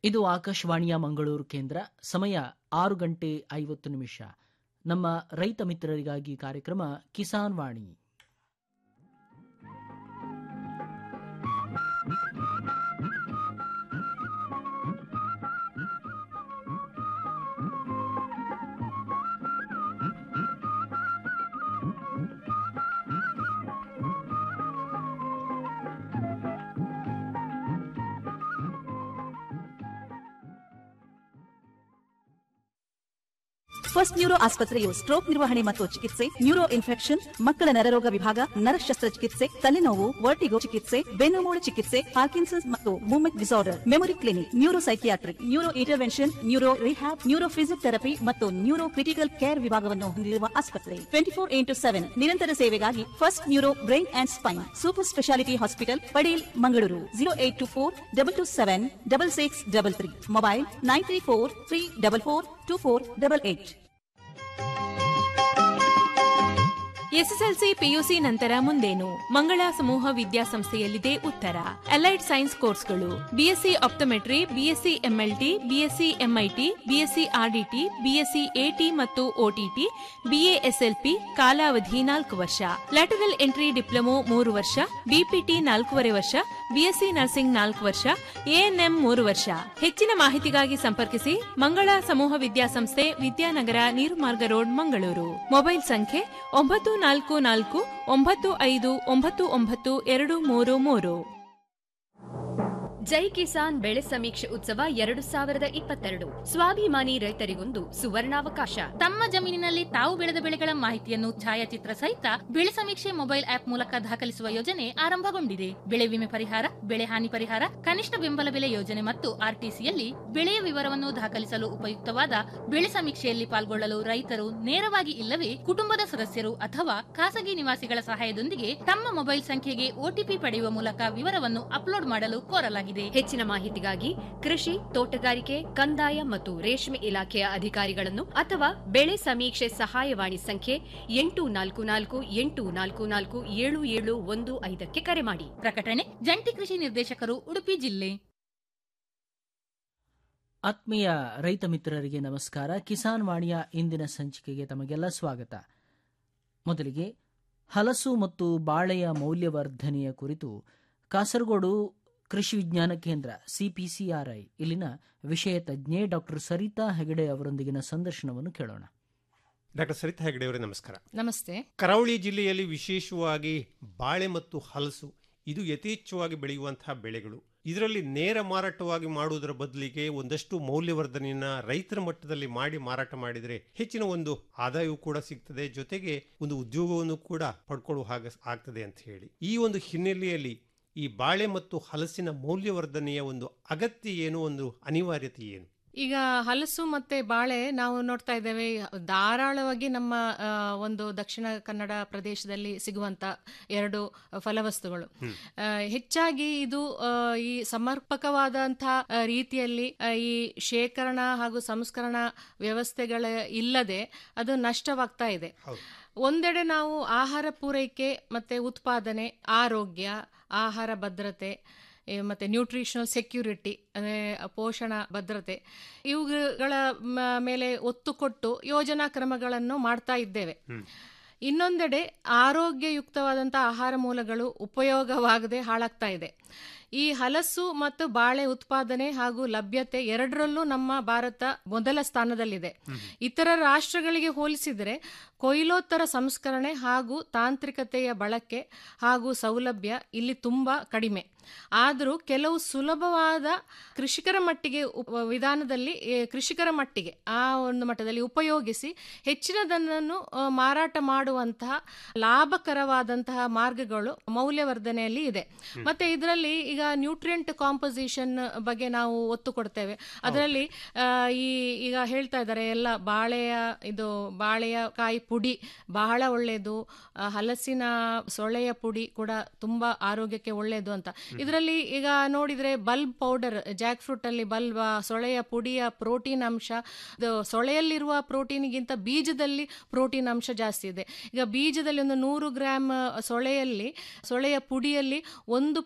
ಇದು ಆಕಾಶವಾಣಿಯ ಮಂಗಳೂರು ಕೇಂದ್ರ ಸಮಯ ಆರು ಗಂಟೆ ಐವತ್ತು ನಿಮಿಷ ನಮ್ಮ ರೈತ ಮಿತ್ರರಿಗಾಗಿ ಕಾರ್ಯಕ್ರಮ ಕಿಸಾನ್ ವಾಣಿ ಫಸ್ಟ್ ನ್ಯೂರೋ ಆಸ್ಪತ್ರೆಯು ಸ್ಟ್ರೋಕ್ ನಿರ್ವಹಣೆ ಮತ್ತು ಚಿಕಿತ್ಸೆ ನ್ಯೂರೋ ಇನ್ಫೆಕ್ಷನ್ ಮಕ್ಕಳ ನರರೋಗ ವಿಭಾಗ ನರ ಶಸ್ತ್ರಚಿಕಿತ್ಸೆ ತಲೆನೋವು ವರ್ಟಿಗೋ ಚಿಕಿತ್ಸೆ ಬೆನ್ನುಮೂಳೆ ಚಿಕಿತ್ಸೆ ಪಾರ್ಕಿನ್ಸನ್ಸ್ ಮತ್ತು movement disorder memory clinic neuro psychiatric neuro intervention neuro rehab neuro physiotherapy ಮತ್ತು ನ್ಯೂರೋ ಕ್ರಿಟಿಕಲ್ ಕೇರ್ ವಿಭಾಗವನ್ನು ಹೊಂದಿರುವ ಆಸ್ಪತ್ರೆ ಟ್ವೆಂಟಿ ಫೋರ್ ಇಂಟು ಸೆವೆನ್ ನಿರಂತರ ಸೇವೆಗಾಗಿ first neuro brain and spine super speciality hospital Padil Mangaluru zero eight two four double two seven double six double three mobile nine three four three double four two four double eight SSLC PUC ನಂತರ ಮುಂದೇನು ಮಂಗಳ ಸಮೂಹ ವಿದ್ಯಾಸಂಸ್ಥೆಯಲ್ಲಿದೆ ಉತ್ತರ allied science ಕೋರ್ಸ್ಗಳು BSc optometry BSc MLT BSc MIT BSc RDT BSc AT ಮತ್ತು OTT BASLP ಕಾಲಾವಧಿ ನಾಲ್ಕು ವರ್ಷ ಲ್ಯಾಟರಲ್ ಎಂಟ್ರಿ ಡಿಪ್ಲೊಮೊ ಮೂರು ವರ್ಷ ಬಿಪಿಟಿ ನಾಲ್ಕೂವರೆ ವರ್ಷ ಬಿಎಸ್ಸಿ ನರ್ಸಿಂಗ್ ನಾಲ್ಕು ವರ್ಷ ಎಎನ್ಎಂ ಮೂರು ವರ್ಷ ಹೆಚ್ಚಿನ ಮಾಹಿತಿಗಾಗಿ ಸಂಪರ್ಕಿಸಿ ಮಂಗಳ ಸಮೂಹ ವಿದ್ಯಾಸಂಸ್ಥೆ ವಿದ್ಯಾನಗರ ನೀರುಮಾರ್ಗ ರೋಡ್ ಮಂಗಳೂರು ಮೊಬೈಲ್ ಸಂಖ್ಯೆ ಒಂಬತ್ತು ನಾಲ್ಕು ನಾಲ್ಕು ಒಂಬತ್ತು ಐದು ಒಂಬತ್ತು ಒಂಬತ್ತು ಎರಡು ಮೂರು ಮೂರು ಜೈ ಕಿಸಾನ್ ಬೆಳೆ ಸಮೀಕ್ಷೆ ಉತ್ಸವ ಎರಡು ಸಾವಿರದ ಇಪ್ಪತ್ತೆರಡು ಸ್ವಾಭಿಮಾನಿ ರೈತರಿಗೊಂದು ಸುವರ್ಣಾವಕಾಶ ತಮ್ಮ ಜಮೀನಿನಲ್ಲಿ ತಾವು ಬೆಳೆದ ಬೆಳೆಗಳ ಮಾಹಿತಿಯನ್ನು ಛಾಯಾಚಿತ್ರ ಸಹಿತ ಬೆಳೆ ಸಮೀಕ್ಷೆ ಮೊಬೈಲ್ ಆಪ್ ಮೂಲಕ ದಾಖಲಿಸುವ ಯೋಜನೆ ಆರಂಭಗೊಂಡಿದೆ ಬೆಳೆ ವಿಮೆ ಪರಿಹಾರ ಬೆಳೆ ಹಾನಿ ಪರಿಹಾರ ಕನಿಷ್ಠ ಬೆಂಬಲ ಬೆಲೆ ಯೋಜನೆ ಮತ್ತು ಆರ್ಟಿಸಿಯಲ್ಲಿ ಬೆಳೆಯ ವಿವರವನ್ನು ದಾಖಲಿಸಲು ಉಪಯುಕ್ತವಾದ ಬೆಳೆ ಸಮೀಕ್ಷೆಯಲ್ಲಿ ಪಾಲ್ಗೊಳ್ಳಲು ರೈತರು ನೇರವಾಗಿ ಇಲ್ಲವೇ ಕುಟುಂಬದ ಸದಸ್ಯರು ಅಥವಾ ಖಾಸಗಿ ನಿವಾಸಿಗಳ ಸಹಾಯದೊಂದಿಗೆ ತಮ್ಮ ಮೊಬೈಲ್ ಸಂಖ್ಯೆಗೆ ಒಟಿಪಿ ಪಡೆಯುವ ಮೂಲಕ ವಿವರವನ್ನು ಅಪ್ಲೋಡ್ ಮಾಡಲು ಕೋರಲಾಗಿದೆ ಹೆಚ್ಚಿನ ಮಾಹಿತಿಗಾಗಿ ಕೃಷಿ ತೋಟಗಾರಿಕೆ ಕಂದಾಯ ಮತ್ತು ರೇಷ್ಮೆ ಇಲಾಖೆಯ ಅಧಿಕಾರಿಗಳನ್ನು ಅಥವಾ ಬೆಳೆ ಸಮೀಕ್ಷೆ ಸಹಾಯವಾಣಿ ಸಂಖ್ಯೆ ಎಂಟು ನಾಲ್ಕು ನಾಲ್ಕು ಎಂಟು ನಾಲ್ಕು ನಾಲ್ಕು ಏಳು ಏಳು ಒಂದು ಐದಕ್ಕೆ ಕರೆ ಮಾಡಿ ಪ್ರಕಟಣೆ ಜಂಟಿ ಕೃಷಿ ನಿರ್ದೇಶಕರು ಉಡುಪಿ ಜಿಲ್ಲೆ ಆತ್ಮೀಯ ರೈತ ಮಿತ್ರರಿಗೆ ನಮಸ್ಕಾರ ಕಿಸಾನ್ ವಾಣಿಯ ಇಂದಿನ ಸಂಚಿಕೆಗೆ ತಮಗೆಲ್ಲ ಸ್ವಾಗತ ಮೊದಲಿಗೆ ಹಲಸು ಮತ್ತು ಬಾಳೆಯ ಮೌಲ್ಯವರ್ಧನೆಯ ಕುರಿತು ಕಾಸರಗೋಡು ಕೃಷಿ ವಿಜ್ಞಾನ ಕೇಂದ್ರ ಸಿಪಿಸಿಆರ್ಐ ಇಲ್ಲಿನ ವಿಷಯ ತಜ್ಞೆ ಡಾಕ್ಟರ್ ಸರಿತಾ ಹೆಗಡೆ ಅವರೊಂದಿಗಿನ ಸಂದರ್ಶನವನ್ನು ಕೇಳೋಣ ಡಾಕ್ಟರ್ ಸರಿತಾ ಹೆಗಡೆ ಅವರೇ ನಮಸ್ಕಾರ ನಮಸ್ತೆ ಕರಾವಳಿ ಜಿಲ್ಲೆಯಲ್ಲಿ ವಿಶೇಷವಾಗಿ ಬಾಳೆ ಮತ್ತು ಹಲಸು ಇದು ಯಥೇಚ್ಛವಾಗಿ ಬೆಳೆಯುವಂತಹ ಬೆಳೆಗಳು ಇದರಲ್ಲಿ ನೇರ ಮಾರಾಟವಾಗಿ ಮಾಡುವುದರ ಬದಲಿಗೆ ಒಂದಷ್ಟು ಮೌಲ್ಯವರ್ಧನೆಯನ್ನ ರೈತರ ಮಟ್ಟದಲ್ಲಿ ಮಾಡಿ ಮಾರಾಟ ಮಾಡಿದರೆ ಹೆಚ್ಚಿನ ಒಂದು ಆದಾಯವೂ ಕೂಡ ಸಿಗ್ತದೆ ಜೊತೆಗೆ ಒಂದು ಉದ್ಯೋಗವನ್ನು ಕೂಡ ಪಡ್ಕೊಳ್ಳುವ ಹಾಗೆ ಆಗ್ತದೆ ಅಂತ ಹೇಳಿ ಈ ಒಂದು ಹಿನ್ನೆಲೆಯಲ್ಲಿ ಈ ಬಾಳೆ ಮತ್ತು ಹಲಸಿನ ಮೌಲ್ಯವರ್ಧನೆಯ ಒಂದು ಅಗತ್ಯ ಏನು ಒಂದು ಅನಿವಾರ್ಯತೆ ಏನು ಈಗ ಹಲಸು ಮತ್ತೆ ಬಾಳೆ ನಾವು ನೋಡ್ತಾ ಇದ್ದೇವೆ ಧಾರಾಳವಾಗಿ ನಮ್ಮ ಆ, ಒಂದು ದಕ್ಷಿಣ ಕನ್ನಡ ಪ್ರದೇಶದಲ್ಲಿ ಸಿಗುವಂತ ಎರಡು ಫಲವಸ್ತುಗಳು ಆ, ಹೆಚ್ಚಾಗಿ ಇದು ಆ, ಈ ಸಮರ್ಪಕವಾದಂತಹ ಆ, ರೀತಿಯಲ್ಲಿ ಆ, ಈ ಶೇಖರಣಾ ಹಾಗೂ ಸಂಸ್ಕರಣ ವ್ಯವಸ್ಥೆಗಳ ಇಲ್ಲದೆ ಅದು ನಷ್ಟವಾಗ್ತಾ ಇದೆ ಒಂದೆಡೆ ನಾವು ಆಹಾರ ಪೂರೈಕೆ ಮತ್ತೆ ಉತ್ಪಾದನೆ ಆರೋಗ್ಯ ಆಹಾರ ಭದ್ರತೆ ಏ, ಮತ್ತೆ ನ್ಯೂಟ್ರಿಷನಲ್ ಸೆಕ್ಯೂರಿಟಿ ಅಂದರೆ ಪೋಷಣ ಭದ್ರತೆ ಇವುಗಳ ಮ- ಮೇಲೆ ಒತ್ತು ಕೊಟ್ಟು ಯೋಜನಾ ಕ್ರಮಗಳನ್ನು ಮಾಡ್ತಾ ಇದ್ದೇವೆ ಇನ್ನೊಂದೆಡೆ ಆರೋಗ್ಯಯುಕ್ತವಾದಂತಹ ಆಹಾರ ಮೂಲಗಳು ಉಪಯೋಗವಾಗದೆ ಹಾಳಾಗ್ತಾ ಇದೆ ಈ ಹಲಸು ಮತ್ತು ಬಾಳೆ ಉತ್ಪಾದನೆ ಹಾಗೂ ಲಭ್ಯತೆ ಎರಡರಲ್ಲೂ ನಮ್ಮ ಭಾರತ ಮೊದಲ ಸ್ಥಾನದಲ್ಲಿದೆ ಇತರ ರಾಷ್ಟ್ರಗಳಿಗೆ ಹೋಲಿಸಿದರೆ ಕೊಯ್ಲೋತ್ತರ ಸಂಸ್ಕರಣೆ ಹಾಗೂ ತಾಂತ್ರಿಕತೆಯ ಬಳಕೆ ಹಾಗೂ ಸೌಲಭ್ಯ ಇಲ್ಲಿ ತುಂಬಾ ಕಡಿಮೆ ಆದರೂ ಕೆಲವು ಸುಲಭವಾದ ಕೃಷಿಕರ ಮಟ್ಟಿಗೆ ಉಪ- ವಿಧಾನದಲ್ಲಿ ಏ, ಕೃಷಿಕರ ಮಟ್ಟಿಗೆ ಆ ಒಂದು ಮಟ್ಟದಲ್ಲಿ ಉಪಯೋಗಿಸಿ ಹೆಚ್ಚಿನದನ್ನು ಆ, ಮಾರಾಟ ಮಾಡುವಂತಹ ಲಾಭಕರವಾದಂತಹ ಮಾರ್ಗಗಳು ಮೌಲ್ಯವರ್ಧನೆಯಲ್ಲಿ ಇದೆ ಮತ್ತೆ ಇದರಲ್ಲಿ ಈಗ ನ್ಯೂಟ್ರಿಯೆಂಟ್ ಕಾಂಪೋಸಿಷನ್ ಬಗ್ಗೆ ನಾವು ಒತ್ತು ಕೊಡ್ತೇವೆ ಅದರಲ್ಲಿ ಆ, ಈ ಈಗ ಹೇಳ್ತಾ ಇದ್ದಾರೆ ಎಲ್ಲ ಬಾಳೆಯ ಇದು ಬಾಳೆಯ ಕಾಯಿ ಪುಡಿ ಬಹಳ ಒಳ್ಳೆಯದು ಆ, ಹಲಸಿನ ಸೊಳೆಯ ಪುಡಿ ಕೂಡ ತುಂಬಾ ಆರೋಗ್ಯಕ್ಕೆ ಒಳ್ಳೆಯದು ಅಂತ ಇದರಲ್ಲಿ ಈಗ ನೋಡಿದ್ರೆ ಬಲ್ಬ್ ಪೌಡರ್ ಜಾಕ್ ಫ್ರೂಟ್ ಅಲ್ಲಿ ಬಲ್ಬ್ ಆ ಸೊಳೆಯ ಪುಡಿಯ ಪ್ರೋಟೀನ್ ಅಂಶ ಇದು ಸೊಳೆಯಲ್ಲಿರುವ ಪ್ರೋಟೀನ್ಗಿಂತ ಬೀಜದಲ್ಲಿ ಪ್ರೋಟೀನ್ ಅಂಶ ಜಾಸ್ತಿ ಇದೆ ಈಗ ಬೀಜದಲ್ಲಿ ಒಂದು ನೂರು ಗ್ರಾಮ್ ಸೊಳೆಯಲ್ಲಿ ಸೊಳೆಯ ಪುಡಿಯಲ್ಲಿ ಒಂದು ಪಾಯಿಂಟ್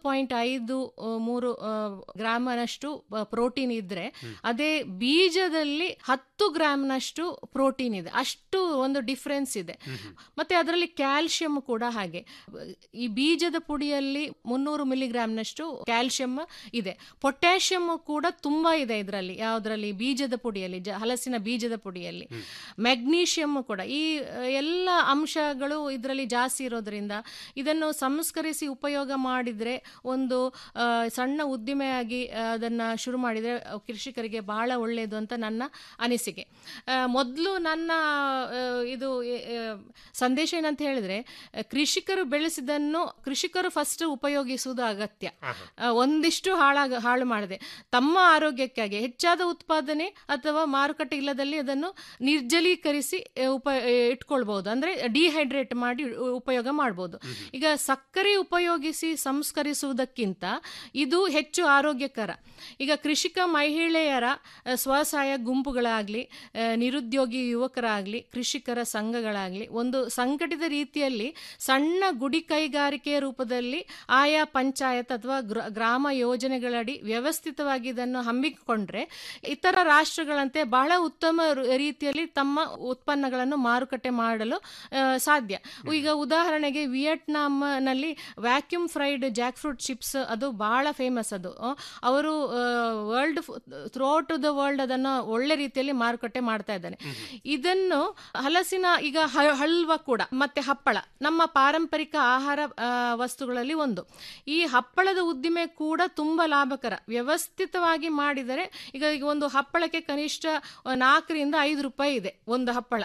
ಐದು ಆ, ಮೂರು ಆ, ಗ್ರಾಮನಷ್ಟು ಆ, ಪ್ರೋಟೀನ್ ಇದ್ರೆ ಅದೇ ಬೀಜದಲ್ಲಿ ಹತ್ತು ಗ್ರಾಮ್ನಷ್ಟು ಪ್ರೋಟೀನ್ ಇದೆ ಅಷ್ಟು ಒಂದು ಡಿಫ್ರೆನ್ಸ್ ಇದೆ ಮತ್ತೆ ಅದರಲ್ಲಿ ಕ್ಯಾಲ್ಸಿಯಂ ಕೂಡ ಹಾಗೆ ಈ ಬೀಜದ ಪುಡಿಯಲ್ಲಿ ಮುನ್ನೂರು ಮಿಲಿಗ್ರಾಮ್ನಷ್ಟು ಕ್ಯಾಲ್ಸಿಯಂ ಇದೆ ಪೊಟ್ಯಾಷಿಯಂ ಕೂಡ ತುಂಬಾ ಇದೆ ಇದರಲ್ಲಿ ಯಾವ್ದ್ರಲ್ಲಿ ಬೀಜದ ಪುಡಿಯಲ್ಲಿ ಜ- ಹಲಸಿನ ಬೀಜದ ಪುಡಿಯಲ್ಲಿ ಮೆಗ್ನೀಷಿಯಂ ಕೂಡ ಈ ಆ, ಎಲ್ಲ ಅಂಶಗಳು ಇದರಲ್ಲಿ ಜಾಸ್ತಿ ಇರೋದ್ರಿಂದ ಇದನ್ನು ಸಂಸ್ಕರಿಸಿ ಉಪಯೋಗ ಮಾಡಿದ್ರೆ ಒಂದು ಆ, ಸಣ್ಣ ಉದ್ದಿಮೆಯಾಗಿ ಆ, ಅದನ್ನ ಶುರು ಮಾಡಿದ್ರೆ ಆ, ಕೃಷಿಕರಿಗೆ ಬಹಳ ಒಳ್ಳೆಯದು ಅಂತ ನನ್ನ ಅನಿಸಿಕೆ ಮೊದಲು ನನ್ನ ಆ, ಇದು ಎ- ಎ, ಸಂದೇಶ ಏನಂತ ಹೇಳಿದ್ರೆ ಆ, ಕೃಷಿಕರು ಬೆಳೆಸಿದನ್ನು ಕೃಷಿಕರು ಫಸ್ಟ್ ಉಪಯೋಗಿಸುವುದು ಅಗತ್ಯ ಆ, ಒಂದಿಷ್ಟು ಹಾಳಾಗ ಹಾಳು ಮಾಡದೆ ತಮ್ಮ ಆರೋಗ್ಯಕ್ಕಾಗಿ ಹೆಚ್ಚಾದ ಉತ್ಪಾದನೆ ಅಥವಾ ಮಾರುಕಟ್ಟೆ ಇಲ್ಲದಲ್ಲಿ ಅದನ್ನು ನಿರ್ಜಲೀಕರಿಸಿ ಆ, ಉಪ ಆ, ಇಟ್ಕೊಳ್ಬಹುದು ಅಂದ್ರೆ ಡಿಹೈಡ್ರೇಟ್ ಮಾಡಿ ಉ- ಉಪಯೋಗ ಮಾಡ್ಬೋದು ಈಗ ಸಕ್ಕರೆ ಉಪಯೋಗಿಸಿ ಸಂಸ್ಕರಿಸುವುದಕ್ಕಿಂತ ಇದು ಹೆಚ್ಚು ಆರೋಗ್ಯಕರ ಈಗ ಕೃಷಿಕ ಮಹಿಳೆಯರ ಆ, ಸ್ವಸಹಾಯ ಗುಂಪುಗಳಾಗ್ಲಿ ಆ, ನಿರುದ್ಯೋಗಿ ಯುವಕರಾಗ್ಲಿ ಕೃಷಿಕರ ಸಂಘಗಳಾಗ್ಲಿ ಒಂದು ಸಂಘಟಿತ ರೀತಿಯಲ್ಲಿ ಸಣ್ಣ ಗುಡಿ ಕೈಗಾರಿಕೆಯ ರೂಪದಲ್ಲಿ ಆಯಾ ಪಂಚಾಯತ್ ಅಥವಾ ಗ್ರ- ಗ್ರಾಮ ಯೋಜನೆಗಳಡಿ ವ್ಯವಸ್ಥಿತವಾಗಿ ಇದನ್ನು ಹಮ್ಮಿಕೊಂಡ್ರೆ ಇತರ ರಾಷ್ಟ್ರಗಳಂತೆ ಬಹಳ ಉತ್ತಮ ರು- ರೀತಿಯಲ್ಲಿ ತಮ್ಮ ಉತ್ಪನ್ನಗಳನ್ನು ಮಾರುಕಟ್ಟೆ ಮಾಡಲು ಆ, ಸಾಧ್ಯ ಈಗ ಉದಾಹರಣೆಗೆ ವಿಯೆಟ್ನಾಂನಲ್ಲಿ vacuum fried jack fruit chips ಅದು ಬಹಳ ಫೇಮಸ್ ಅದು ಆ, ಅವರು ವರ್ಲ್ಡ್ ಥ್ರೂಔಟ್ ದ ವರ್ಲ್ಡ್ ಅದನ್ನು ಒಳ್ಳೆ ರೀತಿಯಲ್ಲಿ ಮಾರುಕಟ್ಟೆ ಮಾಡ್ತಾ ಇದ್ದಾನೆ ಇದನ್ನು ಹಲಸಿನ ಈಗ ಹ- ಹಲ್ವ ಕೂಡ ಮತ್ತೆ ಹಪ್ಪಳ ನಮ್ಮ ಪಾರಂಪರಿಕ ಆಹಾರ ಆ, ವಸ್ತುಗಳಲ್ಲಿ ಒಂದು ಈ ಹಪ್ಪಳದ ಉದ್ದಿಮೆ ಕೂಡ ತುಂಬಾ ಲಾಭಕರ ವ್ಯವಸ್ಥಿತವಾಗಿ ಮಾಡಿದರೆ ಈಗ ಈಗ ಒಂದು ಹಪ್ಪಳಕ್ಕೆ ಕನಿಷ್ಠ ನಾಲ್ಕರಿಂದ ಐದು ರೂಪಾಯಿ ಇದೆ ಒಂದು ಹಪ್ಪಳ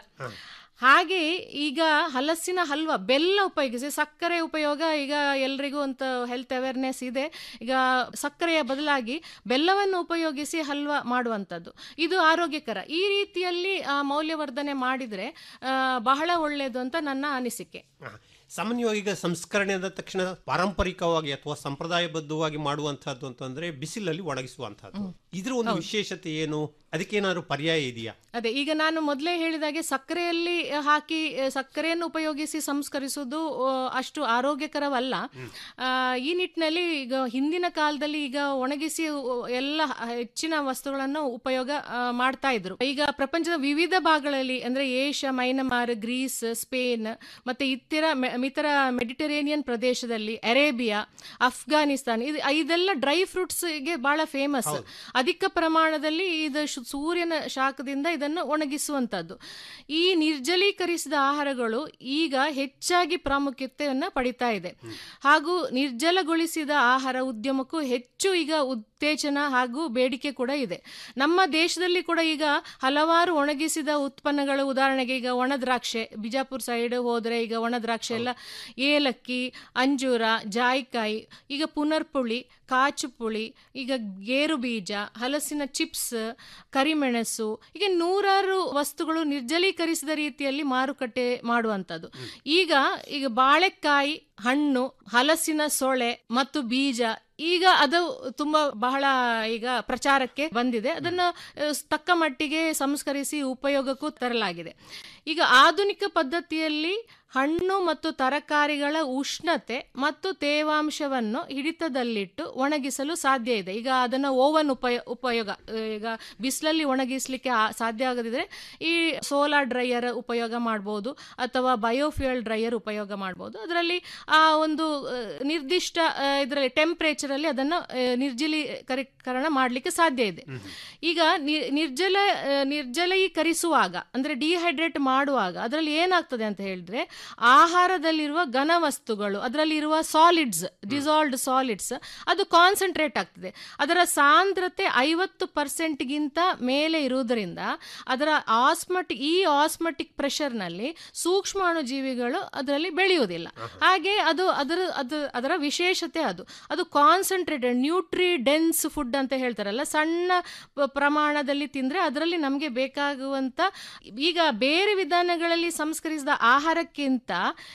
ಹಾಗೆ ಈಗ ಹಲಸಿನ ಹಲ್ವ ಬೆಲ್ಲ ಉಪಯೋಗಿಸಿ ಸಕ್ಕರೆ ಉಪಯೋಗ ಈಗ ಎಲ್ರಿಗೂ ಅಂತ ಹೆಲ್ತ್ ಅವೇರ್ನೆಸ್ ಇದೆ ಈಗ ಸಕ್ಕರೆಯ ಬದಲಾಗಿ ಬೆಲ್ಲವನ್ನು ಉಪಯೋಗಿಸಿ ಹಲ್ವ ಮಾಡುವಂಥದ್ದು ಇದು ಆರೋಗ್ಯಕರ ಈ ರೀತಿಯಲ್ಲಿ ಆ, ಮೌಲ್ಯವರ್ಧನೆ ಮಾಡಿದರೆ ಆ, ಬಹಳ ಒಳ್ಳೆಯದು ಅಂತ ನನ್ನ ಅನಿಸಿಕೆ ಹ. ಸಾಮಾನ್ಯವಾಗಿ ಈಗ ಸಂಸ್ಕರಣೆ ಅಂದ ತಕ್ಷಣ ಪಾರಂಪರಿಕವಾಗಿ ಅಥವಾ ಸಂಪ್ರದಾಯಬದ್ಧವಾಗಿ ಮಾಡುವಂತಹದ್ದು ಅಂತಂದ್ರೆ ಬಿಸಿಲಲ್ಲಿ ಒಣಗಿಸುವಂತಹದ್ದು ಇದ್ರ ಒಂದು ವಿಶೇಷತೆ ಏನು ಅದಕ್ಕೇನಾದ್ರು ಪರ್ಯಾಯ ಇದೆಯಾ ಅದೇ ಈಗ ನಾನು ಮೊದಲೇ ಹೇಳಿದಾಗೆ ಸಕ್ಕರೆಯಲ್ಲಿ ಹಾಕಿ ಆ, ಸಕ್ಕರೆಯನ್ನು ಉಪಯೋಗಿಸಿ ಸಂಸ್ಕರಿಸುವುದು ಆ, ಅಷ್ಟು ಆರೋಗ್ಯಕರವಲ್ಲ ಆ, ಈ ನಿಟ್ಟಿನಲ್ಲಿ ಈಗ ಹಿಂದಿನ ಕಾಲದಲ್ಲಿ ಈಗ ಒಣಗಿಸಿ ಉ- ಎಲ್ಲ ಹೆಚ್ಚಿನ ವಸ್ತುಗಳನ್ನು ಉಪಯೋಗ ಆ, ಮಾಡ್ತಾ ಇದ್ರು ಈಗ ಪ್ರಪಂಚದ ವಿವಿಧ ಭಾಗಗಳಲ್ಲಿ ಅಂದ್ರೆ ಏಷ್ಯಾ ಮೈನಮಾರ್ ಗ್ರೀಸ್ ಸ್ಪೇನ್ ಮತ್ತೆ ಇತರ ಮೆ- ಇತರ ಮೆಡಿಟರೇನಿಯನ್ ಪ್ರದೇಶದಲ್ಲಿ ಅರೇಬಿಯಾ ಅಫ್ಘಾನಿಸ್ತಾನ್ ಇದು ಇದೆಲ್ಲ ಡ್ರೈ ಫ್ರೂಟ್ಸ್ಗೆ ಬಹಳ ಫೇಮಸ್ ಅಧಿಕ ಪ್ರಮಾಣದಲ್ಲಿ ಇದು ಶು- ಸೂರ್ಯನ ಶಾಖದಿಂದ ಇದನ್ನು ಒಣಗಿಸುವಂತದ್ದು ಈ ನಿರ್ಜಲೀಕರಿಸಿದ ಆಹಾರಗಳು ಈಗ ಹೆಚ್ಚಾಗಿ ಪ್ರಾಮುಖ್ಯತೆಯನ್ನು ಪಡಿತಾ ಇದೆ ಹಾಗೂ ನಿರ್ಜಲಗೊಳಿಸಿದ ಆಹಾರ ಉದ್ಯಮಕ್ಕೂ ಹೆಚ್ಚು ಈಗ ಉತ್ತೇಜನ ಹಾಗೂ ಬೇಡಿಕೆ ಕೂಡ ಇದೆ ನಮ್ಮ ದೇಶದಲ್ಲಿ ಕೂಡ ಈಗ ಹಲವಾರು ಒಣಗಿಸಿದ ಉತ್ಪನ್ನಗಳು ಉದಾಹರಣೆಗೆ ಈಗ ಒಣ ದ್ರಾಕ್ಷೆ ಬಿಜಾಪುರ ಸೈಡ್ ಹೋದ್ರೆ ಈಗ ಒಣ ದ್ರಾಕ್ಷೆ ಎಲ್ಲ ಏಲಕ್ಕಿ ಅಂಜೂರ ಜಾಯಿಕಾಯಿ ಈಗ ಪುನರ್ಪುಳಿ ಕಾಚು ಪುಳಿ ಈಗ ಗೇರು ಬೀಜ ಹಲಸಿನ ಚಿಪ್ಸ್ ಕರಿಮೆಣಸು ಈಗ ನೂರಾರು ವಸ್ತುಗಳು ನಿರ್ಜಲೀಕರಿಸಿದ ರೀತಿಯಲ್ಲಿ ಮಾರುಕಟ್ಟೆ ಮಾಡುವಂಥದ್ದು ಈಗ ಈಗ ಬಾಳೆಕಾಯಿ ಹಣ್ಣು ಹಲಸಿನ ಸೊಳೆ ಮತ್ತು ಬೀಜ ಈಗ ಅದು ತುಂಬಾ ಬಹಳ ಈಗ ಪ್ರಚಾರಕ್ಕೆ ಬಂದಿದೆ ಅದನ್ನ ಆ, ತಕ್ಕ ಮಟ್ಟಿಗೆ ಸಂಸ್ಕರಿಸಿ ಉಪಯೋಗಕ್ಕೂ ತರಲಾಗಿದೆ ಈಗ ಆಧುನಿಕ ಪದ್ಧತಿಯಲ್ಲಿ ಹಣ್ಣು ಮತ್ತು ತರಕಾರಿಗಳ ಉಷ್ಣತೆ ಮತ್ತು ತೇವಾಂಶವನ್ನು ಹಿಡಿತದಲ್ಲಿಟ್ಟು ಒಣಗಿಸಲು ಸಾಧ್ಯ ಇದೆ ಈಗ ಅದನ್ನು ಓವನ್ ಉಪಯ ಉಪಯೋಗ ಆ, ಈಗ ಬಿಸಿಲಲ್ಲಿ ಒಣಗಿಸ್ಲಿಕ್ಕೆ ಆ- ಸಾಧ್ಯ ಆಗದಿದ್ರೆ ಈ ಸೋಲಾರ್ ಡ್ರೈಯರ್ ಉಪಯೋಗ ಮಾಡ್ಬೋದು ಅಥವಾ ಬಯೋಫ್ಯೂಯಲ್ ಡ್ರೈಯರ್ ಉಪಯೋಗ ಮಾಡ್ಬೋದು ಅದರಲ್ಲಿ ಆ ಒಂದು ಆ, ನಿರ್ದಿಷ್ಟ ಇದರಲ್ಲಿ ಟೆಂಪರೇಚರ್ ಅಲ್ಲಿ ಅದನ್ನು ಆ, ನಿರ್ಜಲೀಕರಣ ಮಾಡಲಿಕ್ಕೆ ಸಾಧ್ಯ ಇದೆ ಈಗ ನಿ- ನಿರ್ಜಲ ಆ, ನಿರ್ಜಲೀಕರಿಸುವಾಗ ಅಂದ್ರೆ ಡಿಹೈಡ್ರೇಟ್ ಮಾಡುವಾಗ ಅದರಲ್ಲಿ ಏನಾಗ್ತದೆ ಅಂತ ಹೇಳಿದ್ರೆ ಆಹಾರದಲ್ಲಿರುವ ಘನವಸ್ತುಗಳು ಅದರಲ್ಲಿರುವ ಸಾಲಿಡ್ಸ್ ಡಿಸಾಲ್ವ್ಡ್ ಸಾಲಿಡ್ಸ್ ಅದು ಕಾನ್ಸಂಟ್ರೇಟ್ ಆಗ್ತದೆ ಅದರ ಸಾಂದ್ರತೆ ಐವತ್ತು ಪರ್ಸೆಂಟ್ಗಿಂತ ಮೇಲೆ ಇರುವುದರಿಂದ ಅದರ ಆಸ್ಮಟ್ ಈ ಆಸ್ಮಟಿಕ್ ಪ್ರೆಷರ್ನಲ್ಲಿ ಸೂಕ್ಷ್ಮಾಣುಜೀವಿಗಳು ಅದರಲ್ಲಿ ಬೆಳೆಯುವುದಿಲ್ಲ ಹಾಗೆ ಅದು ಅದರ ಅದು ಅದರ ವಿಶೇಷತೆ ಅದು ಅದು ಕಾನ್ಸಂಟ್ರೇಟೆಡ್ ನ್ಯೂಟ್ರಿ ಡೆನ್ಸ್ ಫುಡ್ ಅಂತ ಹೇಳ್ತಾರಲ್ಲ ಸಣ್ಣ ಪ- ಪ್ರಮಾಣದಲ್ಲಿ ತಿಂದ್ರೆ ಅದರಲ್ಲಿ ನಮಗೆ ಬೇಕಾಗುವಂತ ಈಗ ಬೇರೆ ವಿಧಾನಗಳಲ್ಲಿ ಸಂಸ್ಕರಿಸಿದ ಆಹಾರಕ್ಕಿಂತ ಹೆಚ್ಚು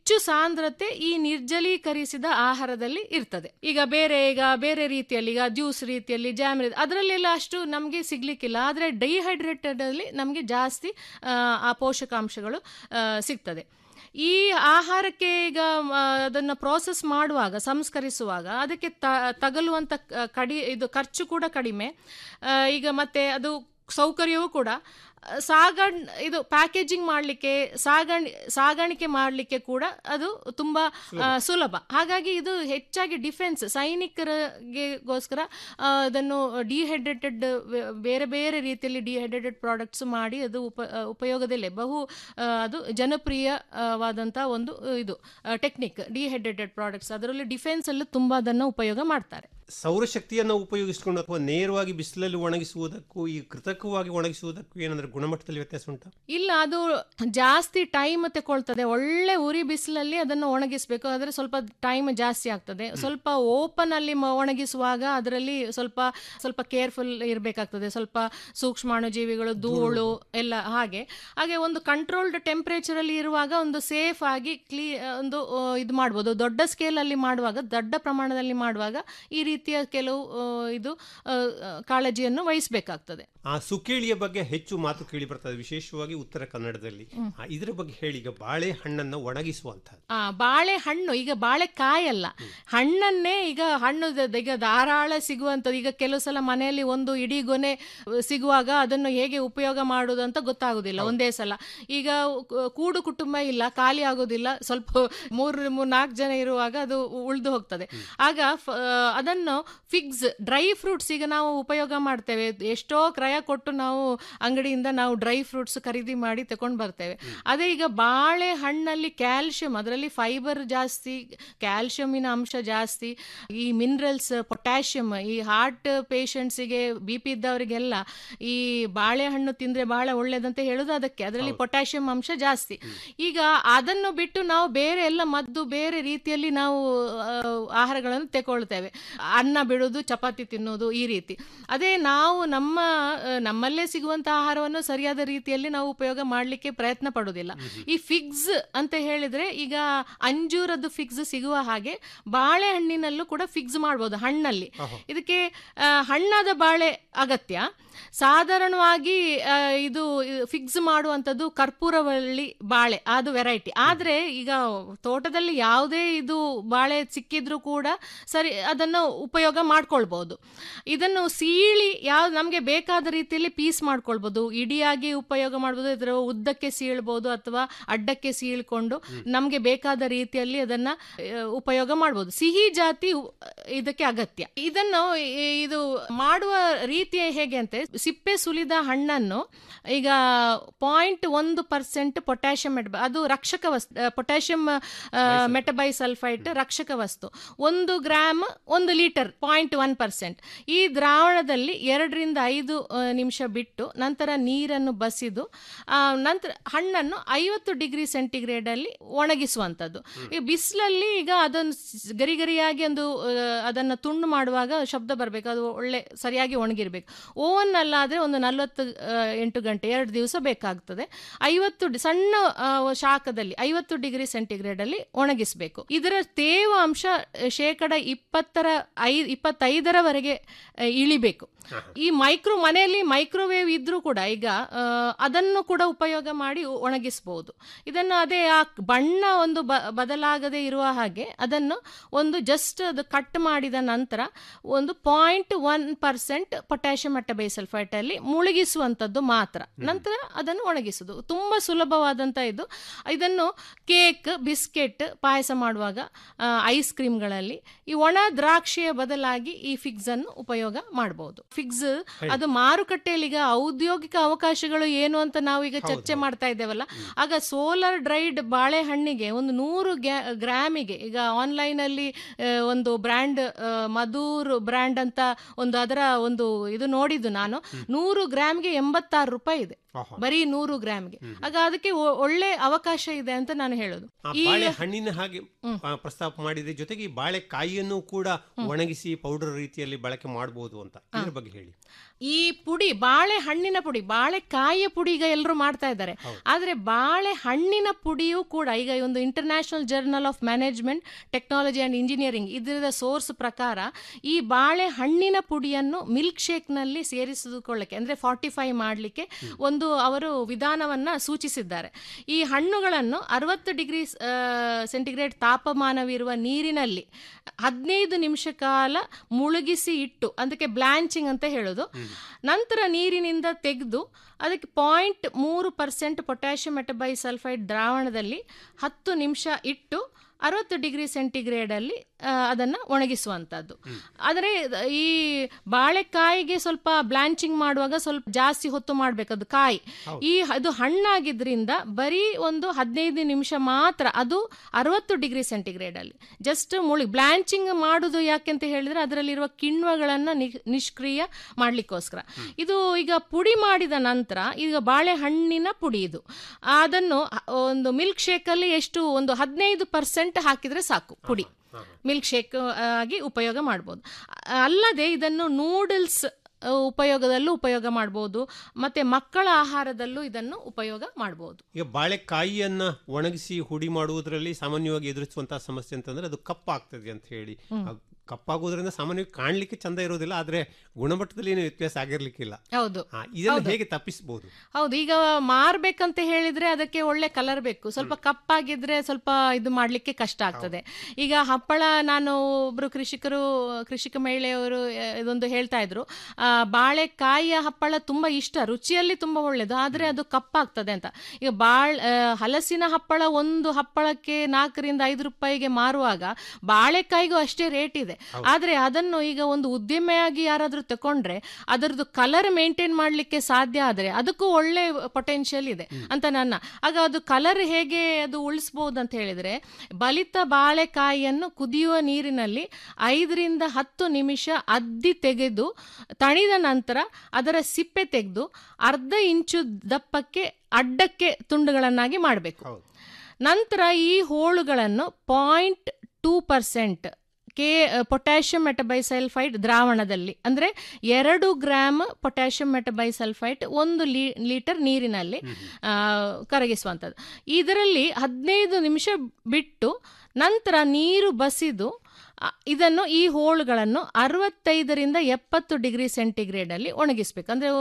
ಹೆಚ್ಚು ಸಾಂದ್ರತೆ ಈ ನಿರ್ಜಲೀಕರಿಸಿದ ಆಹಾರದಲ್ಲಿ ಇರ್ತದೆ ಈಗ ಬೇರೆ ಈಗ ಬೇರೆ ರೀತಿಯಲ್ಲಿ ಈಗ ಜ್ಯೂಸ್ ರೀತಿಯಲ್ಲಿ ಜಾಮ್ ರೀತಿ ಅದರಲ್ಲೆಲ್ಲ ಅಷ್ಟು ನಮಗೆ ಸಿಗ್ಲಿಕ್ಕಿಲ್ಲ ಆದರೆ ಡಿಹೈಡ್ರೇಟೆಡ್ ಅಲ್ಲಿ ನಮಗೆ ಜಾಸ್ತಿ ಆ, ಆ ಪೋಷಕಾಂಶಗಳು ಆ, ಸಿಗ್ತದೆ ಈ ಆಹಾರಕ್ಕೆ ಈಗ ಆ, ಅದನ್ನ ಪ್ರೋಸೆಸ್ ಮಾಡುವಾಗ ಸಂಸ್ಕರಿಸುವಾಗ ಅದಕ್ಕೆ ತ- ತಗಲುವಂತ ಕ- ಕಡಿ ಇದು ಖರ್ಚು ಕೂಡ ಕಡಿಮೆ ಆ, ಈಗ ಮತ್ತೆ ಅದು ಸೌಕರ್ಯವೂ ಕೂಡ ಆ, ಸಾಗಣ್ ಇದು ಪ್ಯಾಕೇಜಿಂಗ್ ಮಾಡಲಿಕ್ಕೆ ಸಾಗಣಿ ಸಾಗಾಣಿಕೆ ಮಾಡಲಿಕ್ಕೆ ಕೂಡ ಅದು ತುಂಬಾ ಆ, ಸುಲಭ ಹಾಗಾಗಿ ಇದು ಹೆಚ್ಚಾಗಿ ಡಿಫೆನ್ಸ್ ಸೈನಿಕರಿಗೆಗೋಸ್ಕರ ಆ, ಅದನ್ನು ಡಿಹೈಡ್ರೇಟೆಡ್ ಬೇರೆ ಬೇರೆ ರೀತಿಯಲ್ಲಿ ಡಿಹೈಡ್ರೇಟೆಡ್ ಪ್ರಾಡಕ್ಟ್ಸ್ ಮಾಡಿ ಅದು ಉಪ ಆ, ಉಪಯೋಗದಲ್ಲೇ ಬಹು ಆ, ಅದು ಜನಪ್ರಿಯವಾದಂಥ ಒಂದು ಆ, ಇದು ಟೆಕ್ನಿಕ್ ಡಿಹೈಡ್ರೇಟೆಡ್ ಪ್ರಾಡಕ್ಟ್ಸ್ ಅದರಲ್ಲಿ ಡಿಫೆನ್ಸ್ ಅಲ್ಲೂ ತುಂಬ ಅದನ್ನು ಉಪಯೋಗ ಮಾಡ್ತಾರೆ ಸೌರಶಕ್ತಿಯನ್ನು ಉಪಯೋಗಿಸಿಕೊಂಡು ಅಥವಾ ನೇರವಾಗಿ ಬಿಸಿಲಲ್ಲಿ ಒಣಗಿಸುವುದಕ್ಕೂ ಈ ಕೃತಕವಾಗಿ ಒಣಗಿಸುವುದಕ್ಕೂ ಏನಂದ್ರೆ ಗುಣಮಟ್ಟದಲ್ಲಿ ವ್ಯತ್ಯಾಸ ಉಂಟಾ ಇಲ್ಲ ಅದು ಜಾಸ್ತಿ ಟೈಮ್ ತಗೊಳ್ತದೆ ಒಳ್ಳೆ ಉರಿ ಬಿಸಿಲಲ್ಲಿ ಅದನ್ನು ಒಣಗಿಸಬೇಕು ಆದರೆ ಸ್ವಲ್ಪ ಟೈಮ್ ಜಾಸ್ತಿ ಆಗ್ತದೆ ಸ್ವಲ್ಪ ಓಪನ್ ಅಲ್ಲಿ ಮ- ಒಣಗಿಸುವಾಗ ಅದರಲ್ಲಿ ಸ್ವಲ್ಪ ಸ್ವಲ್ಪ ಕೇರ್ಫುಲ್ ಇರಬೇಕಾಗ್ತದೆ ಸ್ವಲ್ಪ ಸೂಕ್ಷ್ಮಾಣುಜೀವಿಗಳು ಧೂಳು ಎಲ್ಲ ಹಾಗೆ ಹಾಗೆ ಒಂದು ಕಂಟ್ರೋಲ್ಡ್ ಟೆಂಪರೇಚರ್ ಅಲ್ಲಿ ಇರುವಾಗ ಒಂದು ಸೇಫ್ ಆಗಿ ಕ್ಲೀ ಒಂದು ಆ, ಇದು ಮಾಡ್ಬೋದು ದೊಡ್ಡ ಸ್ಕೇಲ್ ಅಲ್ಲಿ ಮಾಡುವಾಗ ದೊಡ್ಡ ಪ್ರಮಾಣದಲ್ಲಿ ಮಾಡುವಾಗ ಈ ರೀತಿಯ ಕೆಲವು ಆ, ಇದು ಆ, ಆ, ಕಾಳಜಿಯನ್ನು ವಹಿಸಬೇಕಾಗ್ತದೆ ಆ ಸುಕೇಳಿಯ ಬಗ್ಗೆ ಹೆಚ್ಚು ಮಾತು ಕೇಳಿ ಬರ್ತದೆ ವಿಶೇಷವಾಗಿ ಉತ್ತರ ಕನ್ನಡದಲ್ಲಿ ಆ, ಇದರ ಬಗ್ಗೆ ಹೇಳಿ ಈಗ ಬಾಳೆಹಣ್ಣನ್ನು ಒಣಗಿಸುವಂತಹದ್ದು ಆ ಬಾಳೆಹಣ್ಣು ಈಗ ಬಾಳೆಕಾಯಿ ಅಲ್ಲ ಹಣ್ಣನ್ನೇ ಈಗ ಹಣ್ಣು ದ- ಈಗ ಧಾರಾಳ ಸಿಗುವಂಥದ್ದು ಈಗ ಕೆಲವು ಸಲ ಮನೆಯಲ್ಲಿ ಒಂದು ಇಡೀ ಗೊನೆ ಅಹ್, ಸಿಗುವಾಗ ಅದನ್ನು ಹೇಗೆ ಉಪಯೋಗ ಮಾಡುವುದು ಅಂತ ಗೊತ್ತಾಗುದಿಲ್ಲ ಒಂದೇ ಸಲ ಈಗ ಕು- ಕೂಡು ಕುಟುಂಬ ಇಲ್ಲ ಖಾಲಿ ಆಗೋದಿಲ್ಲ ಸ್ವಲ್ಪ ಮೂರು ಮೂರು ನಾಲ್ಕು ಜನ ಇರುವಾಗ ಅದು ಉಳಿದು ಹೋಗ್ತದೆ ಆಗ ಫ- ಅದನ್ನು ಫಿಗ್ಸ್ ಡ್ರೈ ಫ್ರೂಟ್ಸ್ ಈಗ ನಾವು ಉಪಯೋಗ ಮಾಡ್ತೇವೆ ಎಷ್ಟೋ ಕ್ರಯ ಕೊಟ್ಟು ನಾವು ಅಂಗಡಿಯಿಂದ ನಾವು ಡ್ರೈ ಫ್ರೂಟ್ಸ್ ಖರೀದಿ ಮಾಡಿ ತಗೊಂಡು ಬರ್ತೇವೆ ಅದೇ ಈಗ ಬಾಳೆ ಹಣ್ಣಲ್ಲಿ ಕ್ಯಾಲ್ಶಿಯಂ ಅದರಲ್ಲಿ ಫೈಬರ್ ಜಾಸ್ತಿ ಕ್ಯಾಲ್ಶಿಯಮಿನ ಅಂಶ ಜಾಸ್ತಿ ಈ ಮಿನರಲ್ಸ್ ಪೊಟ್ಯಾಷಿಯಂ ಈ ಹಾರ್ಟ್ ಪೇಷಂಟ್ಸಿಗೆ ಬಿ ಪಿ ಇದ್ದವರಿಗೆಲ್ಲ ಈ ಬಾಳೆಹಣ್ಣು ತಿಂದ್ರೆ ಬಹಳ ಒಳ್ಳೇದಂತ ಹೇಳುದು ಅದಕ್ಕೆ ಅದರಲ್ಲಿ ಪೊಟ್ಯಾಷಿಯಂ ಅಂಶ ಜಾಸ್ತಿ ಈಗ ಅದನ್ನು ಬಿಟ್ಟು ನಾವು ಬೇರೆ ಎಲ್ಲ ಮದ್ದು ಬೇರೆ ರೀತಿಯಲ್ಲಿ ನಾವು ಆ, ಆಹಾರಗಳನ್ನು ತಗೊಳ್ತೇವೆ ಅನ್ನ ಬಿಡೋದು ಚಪಾತಿ ತಿನ್ನೋದು ಈ ರೀತಿ ಅದೇ ನಾವು ನಮ್ಮ ಆ, ನಮ್ಮಲ್ಲೇ ಸಿಗುವಂತ ಆಹಾರವನ್ನು ಸರಿಯಾದ ರೀತಿಯಲ್ಲಿ ನಾವು ಉಪಯೋಗ ಮಾಡಲಿಕ್ಕೆ ಪ್ರಯತ್ನ ಪಡೋದಿಲ್ಲ ಈ ಫಿಗ್ಸ್ ಅಂತ ಹೇಳಿದ್ರೆ ಈಗ ಅಂಜೂರದ್ದು ಫಿಗ್ಸ್ ಸಿಗುವ ಹಾಗೆ ಬಾಳೆಹಣ್ಣಿನಲ್ಲೂ ಕೂಡ ಫಿಗ್ಸ್ ಮಾಡ್ಬೋದು ಹಣ್ಣಲ್ಲಿ ಇದಕ್ಕೆ ಆ, ಹಣ್ಣಾದ ಬಾಳೆ ಅಗತ್ಯ ಸಾಧಾರಣವಾಗಿ ಆ, ಇದು ಫಿಕ್ಸ್ ಮಾಡುವಂಥದ್ದು ಕರ್ಪೂರವಳ್ಳಿ ಬಾಳೆ ಅದು ವೆರೈಟಿ ಆದರೆ ಈಗ ತೋಟದಲ್ಲಿ ಯಾವುದೇ ಇದು ಬಾಳೆ ಸಿಕ್ಕಿದ್ರೂ ಕೂಡ ಸರಿ ಅದನ್ನು ಉಪಯೋಗ ಮಾಡ್ಕೊಳ್ಬೋದು ಇದನ್ನು ಸೀಳಿ ಯಾವ ನಮಗೆ ಬೇಕಾದ ರೀತಿಯಲ್ಲಿ ಪೀಸ್ ಮಾಡ್ಕೊಳ್ಬೋದು ಇಡಿಯಾಗಿ ಉಪಯೋಗ ಮಾಡ್ಬೋದು ಇದರ ಉದ್ದಕ್ಕೆ ಸೀಳ್ಬೋದು ಅಥವಾ ಅಡ್ಡಕ್ಕೆ ಸೀಳ್ಕೊಂಡು ನಮಗೆ ಬೇಕಾದ ರೀತಿಯಲ್ಲಿ ಅದನ್ನ ಆ, ಉಪಯೋಗ ಮಾಡ್ಬೋದು ಸಿಹಿ ಜಾತಿ ಉ- ಇದಕ್ಕೆ ಅಗತ್ಯ ಇದನ್ನು ಈ- ಇದು ಮಾಡುವ ರೀತಿ ಹೇಗೆ ಅಂತ ಸಿಪ್ಪೆ ಸುಲಿದ ಹಣ್ಣನ್ನು ಈಗ ಪಾಯಿಂಟ್ ಒಂದು ಪರ್ಸೆಂಟ್ ಪೊಟ್ಯಾಷಿಯಂ ಅದು ರಕ್ಷಕ ವಸ್ತು ಪೊಟ್ಯಾಷಿಯಂ ಮೆಟಬೈಸಲ್ಫೈಟ್ ರಕ್ಷಕ ವಸ್ತು ಒಂದು ಗ್ರಾಮ್ ಒಂದು ಲೀಟರ್ ಪಾಯಿಂಟ್ ಒನ್ ಪರ್ಸೆಂಟ್ ಈ ದ್ರಾವಣದಲ್ಲಿ ಎರಡರಿಂದ ಐದು ಆ, ನಿಮಿಷ ಬಿಟ್ಟು ನಂತರ ನೀರನ್ನು ಬಸಿದು ಆ, ನಂತರ ಹಣ್ಣನ್ನು ಐವತ್ತು ಡಿಗ್ರಿ ಸೆಂಟಿಗ್ರೇಡ್ ಅಲ್ಲಿ ಒಣಗಿಸುವಂಥದ್ದು ಈ ಬಿಸಿಲಲ್ಲಿ ಈಗ ಅದನ್ನು ಸ್- ಗರಿ ಗರಿಯಾಗಿ ಒಂದು ಆ, ಅದನ್ನು ತುಂಡು ಮಾಡುವಾಗ ಶಬ್ದ ಬರಬೇಕು ಅದು ಒಳ್ಳೆ ಸರಿಯಾಗಿ ಒಣಗಿರ್ಬೇಕು ಓವನ್ ಅಲ್ಲಾದ್ರೆ ಒಂದು ನಲವತ್ತು ಆ, ಎಂಟು ಗಂಟೆ ಎರಡು ದಿವಸ ಬೇಕಾಗ್ತದೆ ಐವತ್ತು ಡಿ- ಸಣ್ಣ ಆ, ಶಾಖದಲ್ಲಿ ಐವತ್ತು ಡಿಗ್ರಿ ಸೆಂಟಿಗ್ರೇಡ್ ಅಲ್ಲಿ ಒಣಗಿಸಬೇಕು ಇದರ ತೇವಾಂಶ ಆ, ಶೇಕಡ ಇಪ್ಪತ್ತರ ಐ ಇಪ್ಪತ್ತೈದರವರೆಗೆ ಆ, ಇಳಿಬೇಕು ಈ ಮೈಕ್ರೋ ಮನೆಯಲ್ಲಿ ಮೈಕ್ರೋವೇವ್ ಇದ್ರೂ ಕೂಡ ಈಗ ಆ, ಅದನ್ನು ಕೂಡ ಉಪಯೋಗ ಮಾಡಿ ಒಣಗಿಸಬಹುದು ಇದನ್ನು ಅದೇ ಆ ಬಣ್ಣ ಒಂದು ಬ ಬದಲಾಗದೆ ಇರುವ ಹಾಗೆ ಅದನ್ನು ಒಂದು ಜಸ್ಟ್ ಅದು ಕಟ್ ಮಾಡಿದ ನಂತರ ಒಂದು point one percent potassium metabisulphite ಅಲ್ಲಿ ಮುಳುಗಿಸುವಂಥದ್ದು ಮಾತ್ರ ನಂತರ ಅದನ್ನು ಒಣಗಿಸುದು ತುಂಬಾ ಸುಲಭವಾದಂತ ಇದು ಇದನ್ನು ಕೇಕ್ ಬಿಸ್ಕೆಟ್ ಪಾಯಸ ಮಾಡುವಾಗ ಐಸ್ ಕ್ರೀಮ್ಗಳಲ್ಲಿ ಈ ಒಣ ದ್ರಾಕ್ಷಿಯ ಬದಲಾಗಿ ಈ ಫಿಗ್ಸ್ ಅನ್ನು ಉಪಯೋಗ ಮಾಡಬಹುದು ಫಿಗ್ಸ್ ಅದು ಮಾರುಕಟ್ಟೆಯಲ್ಲಿ ಈಗ ಔದ್ಯೋಗಿಕ ಅವಕಾಶಗಳು ಏನು ಅಂತ ನಾವು ಈಗ ಚರ್ಚೆ ಮಾಡ್ತಾ ಇದ್ದೇವಲ್ಲ ಆಗ ಸೋಲಾರ್ ಡ್ರೈಡ್ ಬಾಳೆಹಣ್ಣಿಗೆ ಒಂದು ನೂರು ಗ್ಯಾ- ಗ್ರಾಮಿಗೆ ಈಗ ಆನ್ಲೈನ್ ಅಲ್ಲಿ ಆ, ಒಂದು ಬ್ರ್ಯಾಂಡ್ ಮಧುರ್ ಬ್ರ್ಯಾಂಡ್ ಅಂತ ಒಂದು ಅದರ ಒಂದು ಇದು ನೋಡಿದ್ದು ನಾನು ನಾನು ನೂರು ಗ್ರಾಮ್ಗೆ ಎಂಬತ್ತಾರು ರೂಪಾಯಿ ಇದೆ ಆಹಾ. ಬರೀ ನೂರು ಗ್ರಾಮ್ಗೆ ಆಗ ಅದಕ್ಕೆ ಒ- ಒಳ್ಳೆ ಅವಕಾಶ ಇದೆ ಅಂತ ನಾನು ಹೇಳೋದು ಆ ಈ ಬಾಳೆ ಹಣ್ಣಿನ ಹಾಗೆ ಆ, ಪ್ರಸ್ತಾಪ ಮಾಡಿದೆ ಜೊತೆಗೆ ಈ ಬಾಳೆಕಾಯಿಯನ್ನು ಕೂಡ ಒಣಗಿಸಿ ಪೌಡರ್ ರೀತಿಯಲ್ಲಿ ಬಳಕೆ ಮಾಡಬಹುದು ಅಂತ ಇದ್ರ ಬಗ್ಗೆ ಹೇಳಿ ಈ ಪುಡಿ ಬಾಳೆ ಹಣ್ಣಿನ ಪುಡಿ ಬಾಳೆಕಾಯಿಯ ಪುಡಿ ಈಗ ಎಲ್ಲರೂ ಮಾಡ್ತಾ ಇದ್ದಾರೆ ಆದ್ರೆ ಬಾಳೆ ಹಣ್ಣಿನ ಪುಡಿಯೂ ಕೂಡ ಈಗ ಈ ಒಂದು international journal of management technology and engineering ಇದರ ಸೋರ್ಸ್ ಪ್ರಕಾರ ಈ ಬಾಳೆ ಹಣ್ಣಿನ ಪುಡಿಯನ್ನು ಮಿಲ್ಕ್ ಶೇಕ್ ನಲ್ಲಿ ಸೇರಿಸಿಕೊಳ್ಳಕ್ಕೆ ಅಂದ್ರೆ ಫಾರ್ಟಿಫೈ ಮಾಡಲಿಕ್ಕೆ ಒಂದು ಅವರು ವಿಧಾನವನ್ನ ಸೂಚಿಸಿದ್ದಾರೆ ಈ ಹಣ್ಣುಗಳನ್ನು ಅರವತ್ತು ಡಿಗ್ರಿ ಸೆಂಟಿಗ್ರೇಡ್ ತಾಪಮಾನವಿರುವ ನೀರಿನಲ್ಲಿ ಹದಿನೈದು ನಿಮಿಷ ಕಾಲ ಮುಳುಗಿಸಿ ಇಟ್ಟು ಅದಕ್ಕೆ ಬ್ಲಾಂಚಿಂಗ್ ಅಂತ ಹೇಳೋದು ನಂತರ ನೀರಿನಿಂದ ತೆಗೆದು ಅದಕ್ಕೆ ಪಾಯಿಂಟ್ ಮೂರು ಪರ್ಸೆಂಟ್ ಪೊಟ್ಯಾಷಿಯಂ ಮೆಟಬೈ ಸಲ್ಫೈಡ್ ದ್ರಾವಣದಲ್ಲಿ ಹತ್ತು ನಿಮಿಷ ಇಟ್ಟು ಅರವತ್ತು ಡಿಗ್ರಿ ಸೆಂಟಿಗ್ರೇಡಲ್ಲಿ ಅದನ್ನು ಒಣಗಿಸುವಂಥದ್ದು ಆದರೆ ಈ ಬಾಳೆಕಾಯಿಗೆ ಸ್ವಲ್ಪ ಬ್ಲಾಂಚಿಂಗ್ ಮಾಡುವಾಗ ಸ್ವಲ್ಪ ಜಾಸ್ತಿ ಹೊತ್ತು ಮಾಡಬೇಕು ಅದು ಕಾಯಿ ಈ ಅದು ಹಣ್ಣಾಗಿದ್ರಿಂದ ಬರೀ ಒಂದು ಹದಿನೈದು ನಿಮಿಷ ಮಾತ್ರ ಅದು ಅರವತ್ತು ಡಿಗ್ರಿ ಸೆಂಟಿಗ್ರೇಡಲ್ಲಿ ಜಸ್ಟ್ ಮುಳಿ ಬ್ಲಾಂಚಿಂಗ್ ಮಾಡುದು ಯಾಕೆಂತ ಹೇಳಿದ್ರೆ ಅದರಲ್ಲಿರುವ ಕಿಣ್ವಗಳನ್ನು ನಿ- ನಿಷ್ಕ್ರಿಯ ಮಾಡಲಿಕ್ಕೋಸ್ಕರ ಇದು ಈಗ ಪುಡಿ ಮಾಡಿದ ನಂತರ ಈಗ ಬಾಳೆಹಣ್ಣಿನ ಪುಡಿ ಇದು ಅದನ್ನು ಒಂದು ಮಿಲ್ಕ್ ಶೇಕಲ್ಲಿ ಎಷ್ಟು ಒಂದು ಹದಿನೈದು ಪರ್ಸೆಂಟ್ ಹಾಕಿದ್ರೆ ಸಾಕು ಪುಡಿ ಮಿಲ್ಕ್ ಶೇಕ್ ಆಗಿ ಉಪಯೋಗ ಮಾಡ್ಬೋದು ಅಲ್ಲದೆ ಇದನ್ನು ನೂಡಲ್ಸ್ ಉಪಯೋಗದಲ್ಲೂ ಉಪಯೋಗ ಮಾಡ್ಬೋದು ಮತ್ತೆ ಮಕ್ಕಳ ಆಹಾರದಲ್ಲೂ ಇದನ್ನು ಉಪಯೋಗ ಮಾಡ್ಬೋದು ಈಗ ಬಾಳೆಕಾಯಿಯನ್ನ ಒಣಗಿಸಿ ಹುಡಿ ಮಾಡುವುದರಲ್ಲಿ ಸಾಮಾನ್ಯವಾಗಿ ಎದುರಿಸುವಂತಹ ಸಮಸ್ಯೆ ಅಂತಂದ್ರೆ ಅದು ಕಪ್ಪಾಗ್ತದೆ ಅಂತ ಹೇಳಿ ಆ ಕಪ್ಪಾಗೋದ್ರಿಂದ ಸಾಮಾನ್ಯವಾಗಿ ಕಾಣ್ಲಿಕ್ಕೆ ಚಂದ ಇರೋದಿಲ್ಲ ಆದ್ರೆ ಗುಣಮಟ್ಟದಲ್ಲಿ ಏನು ವ್ಯತ್ಯಾಸ ಆಗಿರ್ಲಿಕ್ಕಿಲ್ಲ ಹೌದು ಆ, ಇದನ್ನು ಹೇಗೆ ತಪ್ಪಿಸಬಹುದು ಹೌದು ಈಗ ಮಾರ್ಬೇಕಂತ ಹೇಳಿದ್ರೆ ಅದಕ್ಕೆ ಒಳ್ಳೆ ಕಲರ್ ಬೇಕು ಸ್ವಲ್ಪ ಕಪ್ಪಾಗಿದ್ರೆ ಸ್ವಲ್ಪ ಇದು ಮಾಡ್ಲಿಕ್ಕೆ ಕಷ್ಟ ಆಗ್ತದೆ ಈಗ ಹಪ್ಪಳ ನಾನು ಒಬ್ರು ಕೃಷಿಕರು ಕೃಷಿಕ ಮಹಿಳೆಯವರು ಆ, ಇದೊಂದು ಹೇಳ್ತಾ ಇದ್ರು ಆ, ಬಾಳೆಕಾಯಿಯ ಹಪ್ಪಳ ತುಂಬಾ ಇಷ್ಟ ರುಚಿಯಲ್ಲಿ ತುಂಬಾ ಒಳ್ಳೇದು ಆದ್ರೆ ಅದು ಕಪ್ಪಾಗ್ತದೆ ಅಂತ ಈಗ ಬಾಳ್ ಆ, ಹಲಸಿನ ಹಪ್ಪಳ ಒಂದು ಹಪ್ಪಳಕ್ಕೆ ನಾಲ್ಕರಿಂದ ಐದು ರೂಪಾಯಿಗೆ ಮಾರುವಾಗ ಬಾಳೆಕಾಯಿಗೂ ಅಷ್ಟೇ ರೇಟ್ ಇದೆ ಆದ್ರೆ ಅದನ್ನು ಈಗ ಒಂದು ಉದ್ಯಮೆಯಾಗಿ ಯಾರಾದ್ರೂ ತಕೊಂಡ್ರೆ ಅದರದ್ದು ಕಲರ್ ಮೇಂಟೈನ್ ಮಾಡ್ಲಿಕ್ಕೆ ಸಾಧ್ಯ ಆದ್ರೆ ಅದಕ್ಕೂ ಒಳ್ಳೆ ಪೊಟೆನ್ಷಿಯಲ್ ಇದೆ ಅಂತ ನನ್ನ ಆಗ ಅದು ಕಲರ್ ಹೇಗೆ ಅದು ಉಳಿಸ್ಬೋದು ಅಂತ ಹೇಳಿದ್ರೆ ಬಲಿತ ಬಾಳೆಕಾಯಿಯನ್ನು ಕುದಿಯುವ ನೀರಿನಲ್ಲಿ ಐದರಿಂದ ಹತ್ತು ನಿಮಿಷ ಅದ್ದಿ ತೆಗೆದು ತಣಿದ ನಂತರ ಅದರ ಸಿಪ್ಪೆ ತೆಗೆದು ಅರ್ಧ ಇಂಚು ದಪ್ಪಕ್ಕೆ ಅಡ್ಡಕ್ಕೆ ತುಂಡುಗಳನ್ನಾಗಿ ಮಾಡಬೇಕು ನಂತರ ಈ ಹೋಳುಗಳನ್ನು point two percent K potassium metabisulphide ದ್ರಾವಣದಲ್ಲಿ ಅಂದರೆ ಎರಡು ಗ್ರಾಮ್ ಪೊಟ್ಯಾಷಿಯಂ ಮೆಟಬೈಸಲ್ಫೈಡ್ ಒಂದು ಲೀ ಲೀಟರ್ ನೀರಿನಲ್ಲಿ ಆ, ಕರಗಿಸುವಂಥದ್ದು ಇದರಲ್ಲಿ ಹದಿನೈದು ನಿಮಿಷ ಬಿಟ್ಟು ನಂತರ ನೀರು ಬಸಿದು ಆ, ಇದನ್ನು ಈ ಹೋಳುಗಳನ್ನು ಅರವತ್ತೈದರಿಂದ ಎಪ್ಪತ್ತು ಡಿಗ್ರಿ ಸೆಂಟಿಗ್ರೇಡಲ್ಲಿ ಒಣಗಿಸ್ಬೇಕು ಅಂದರೆ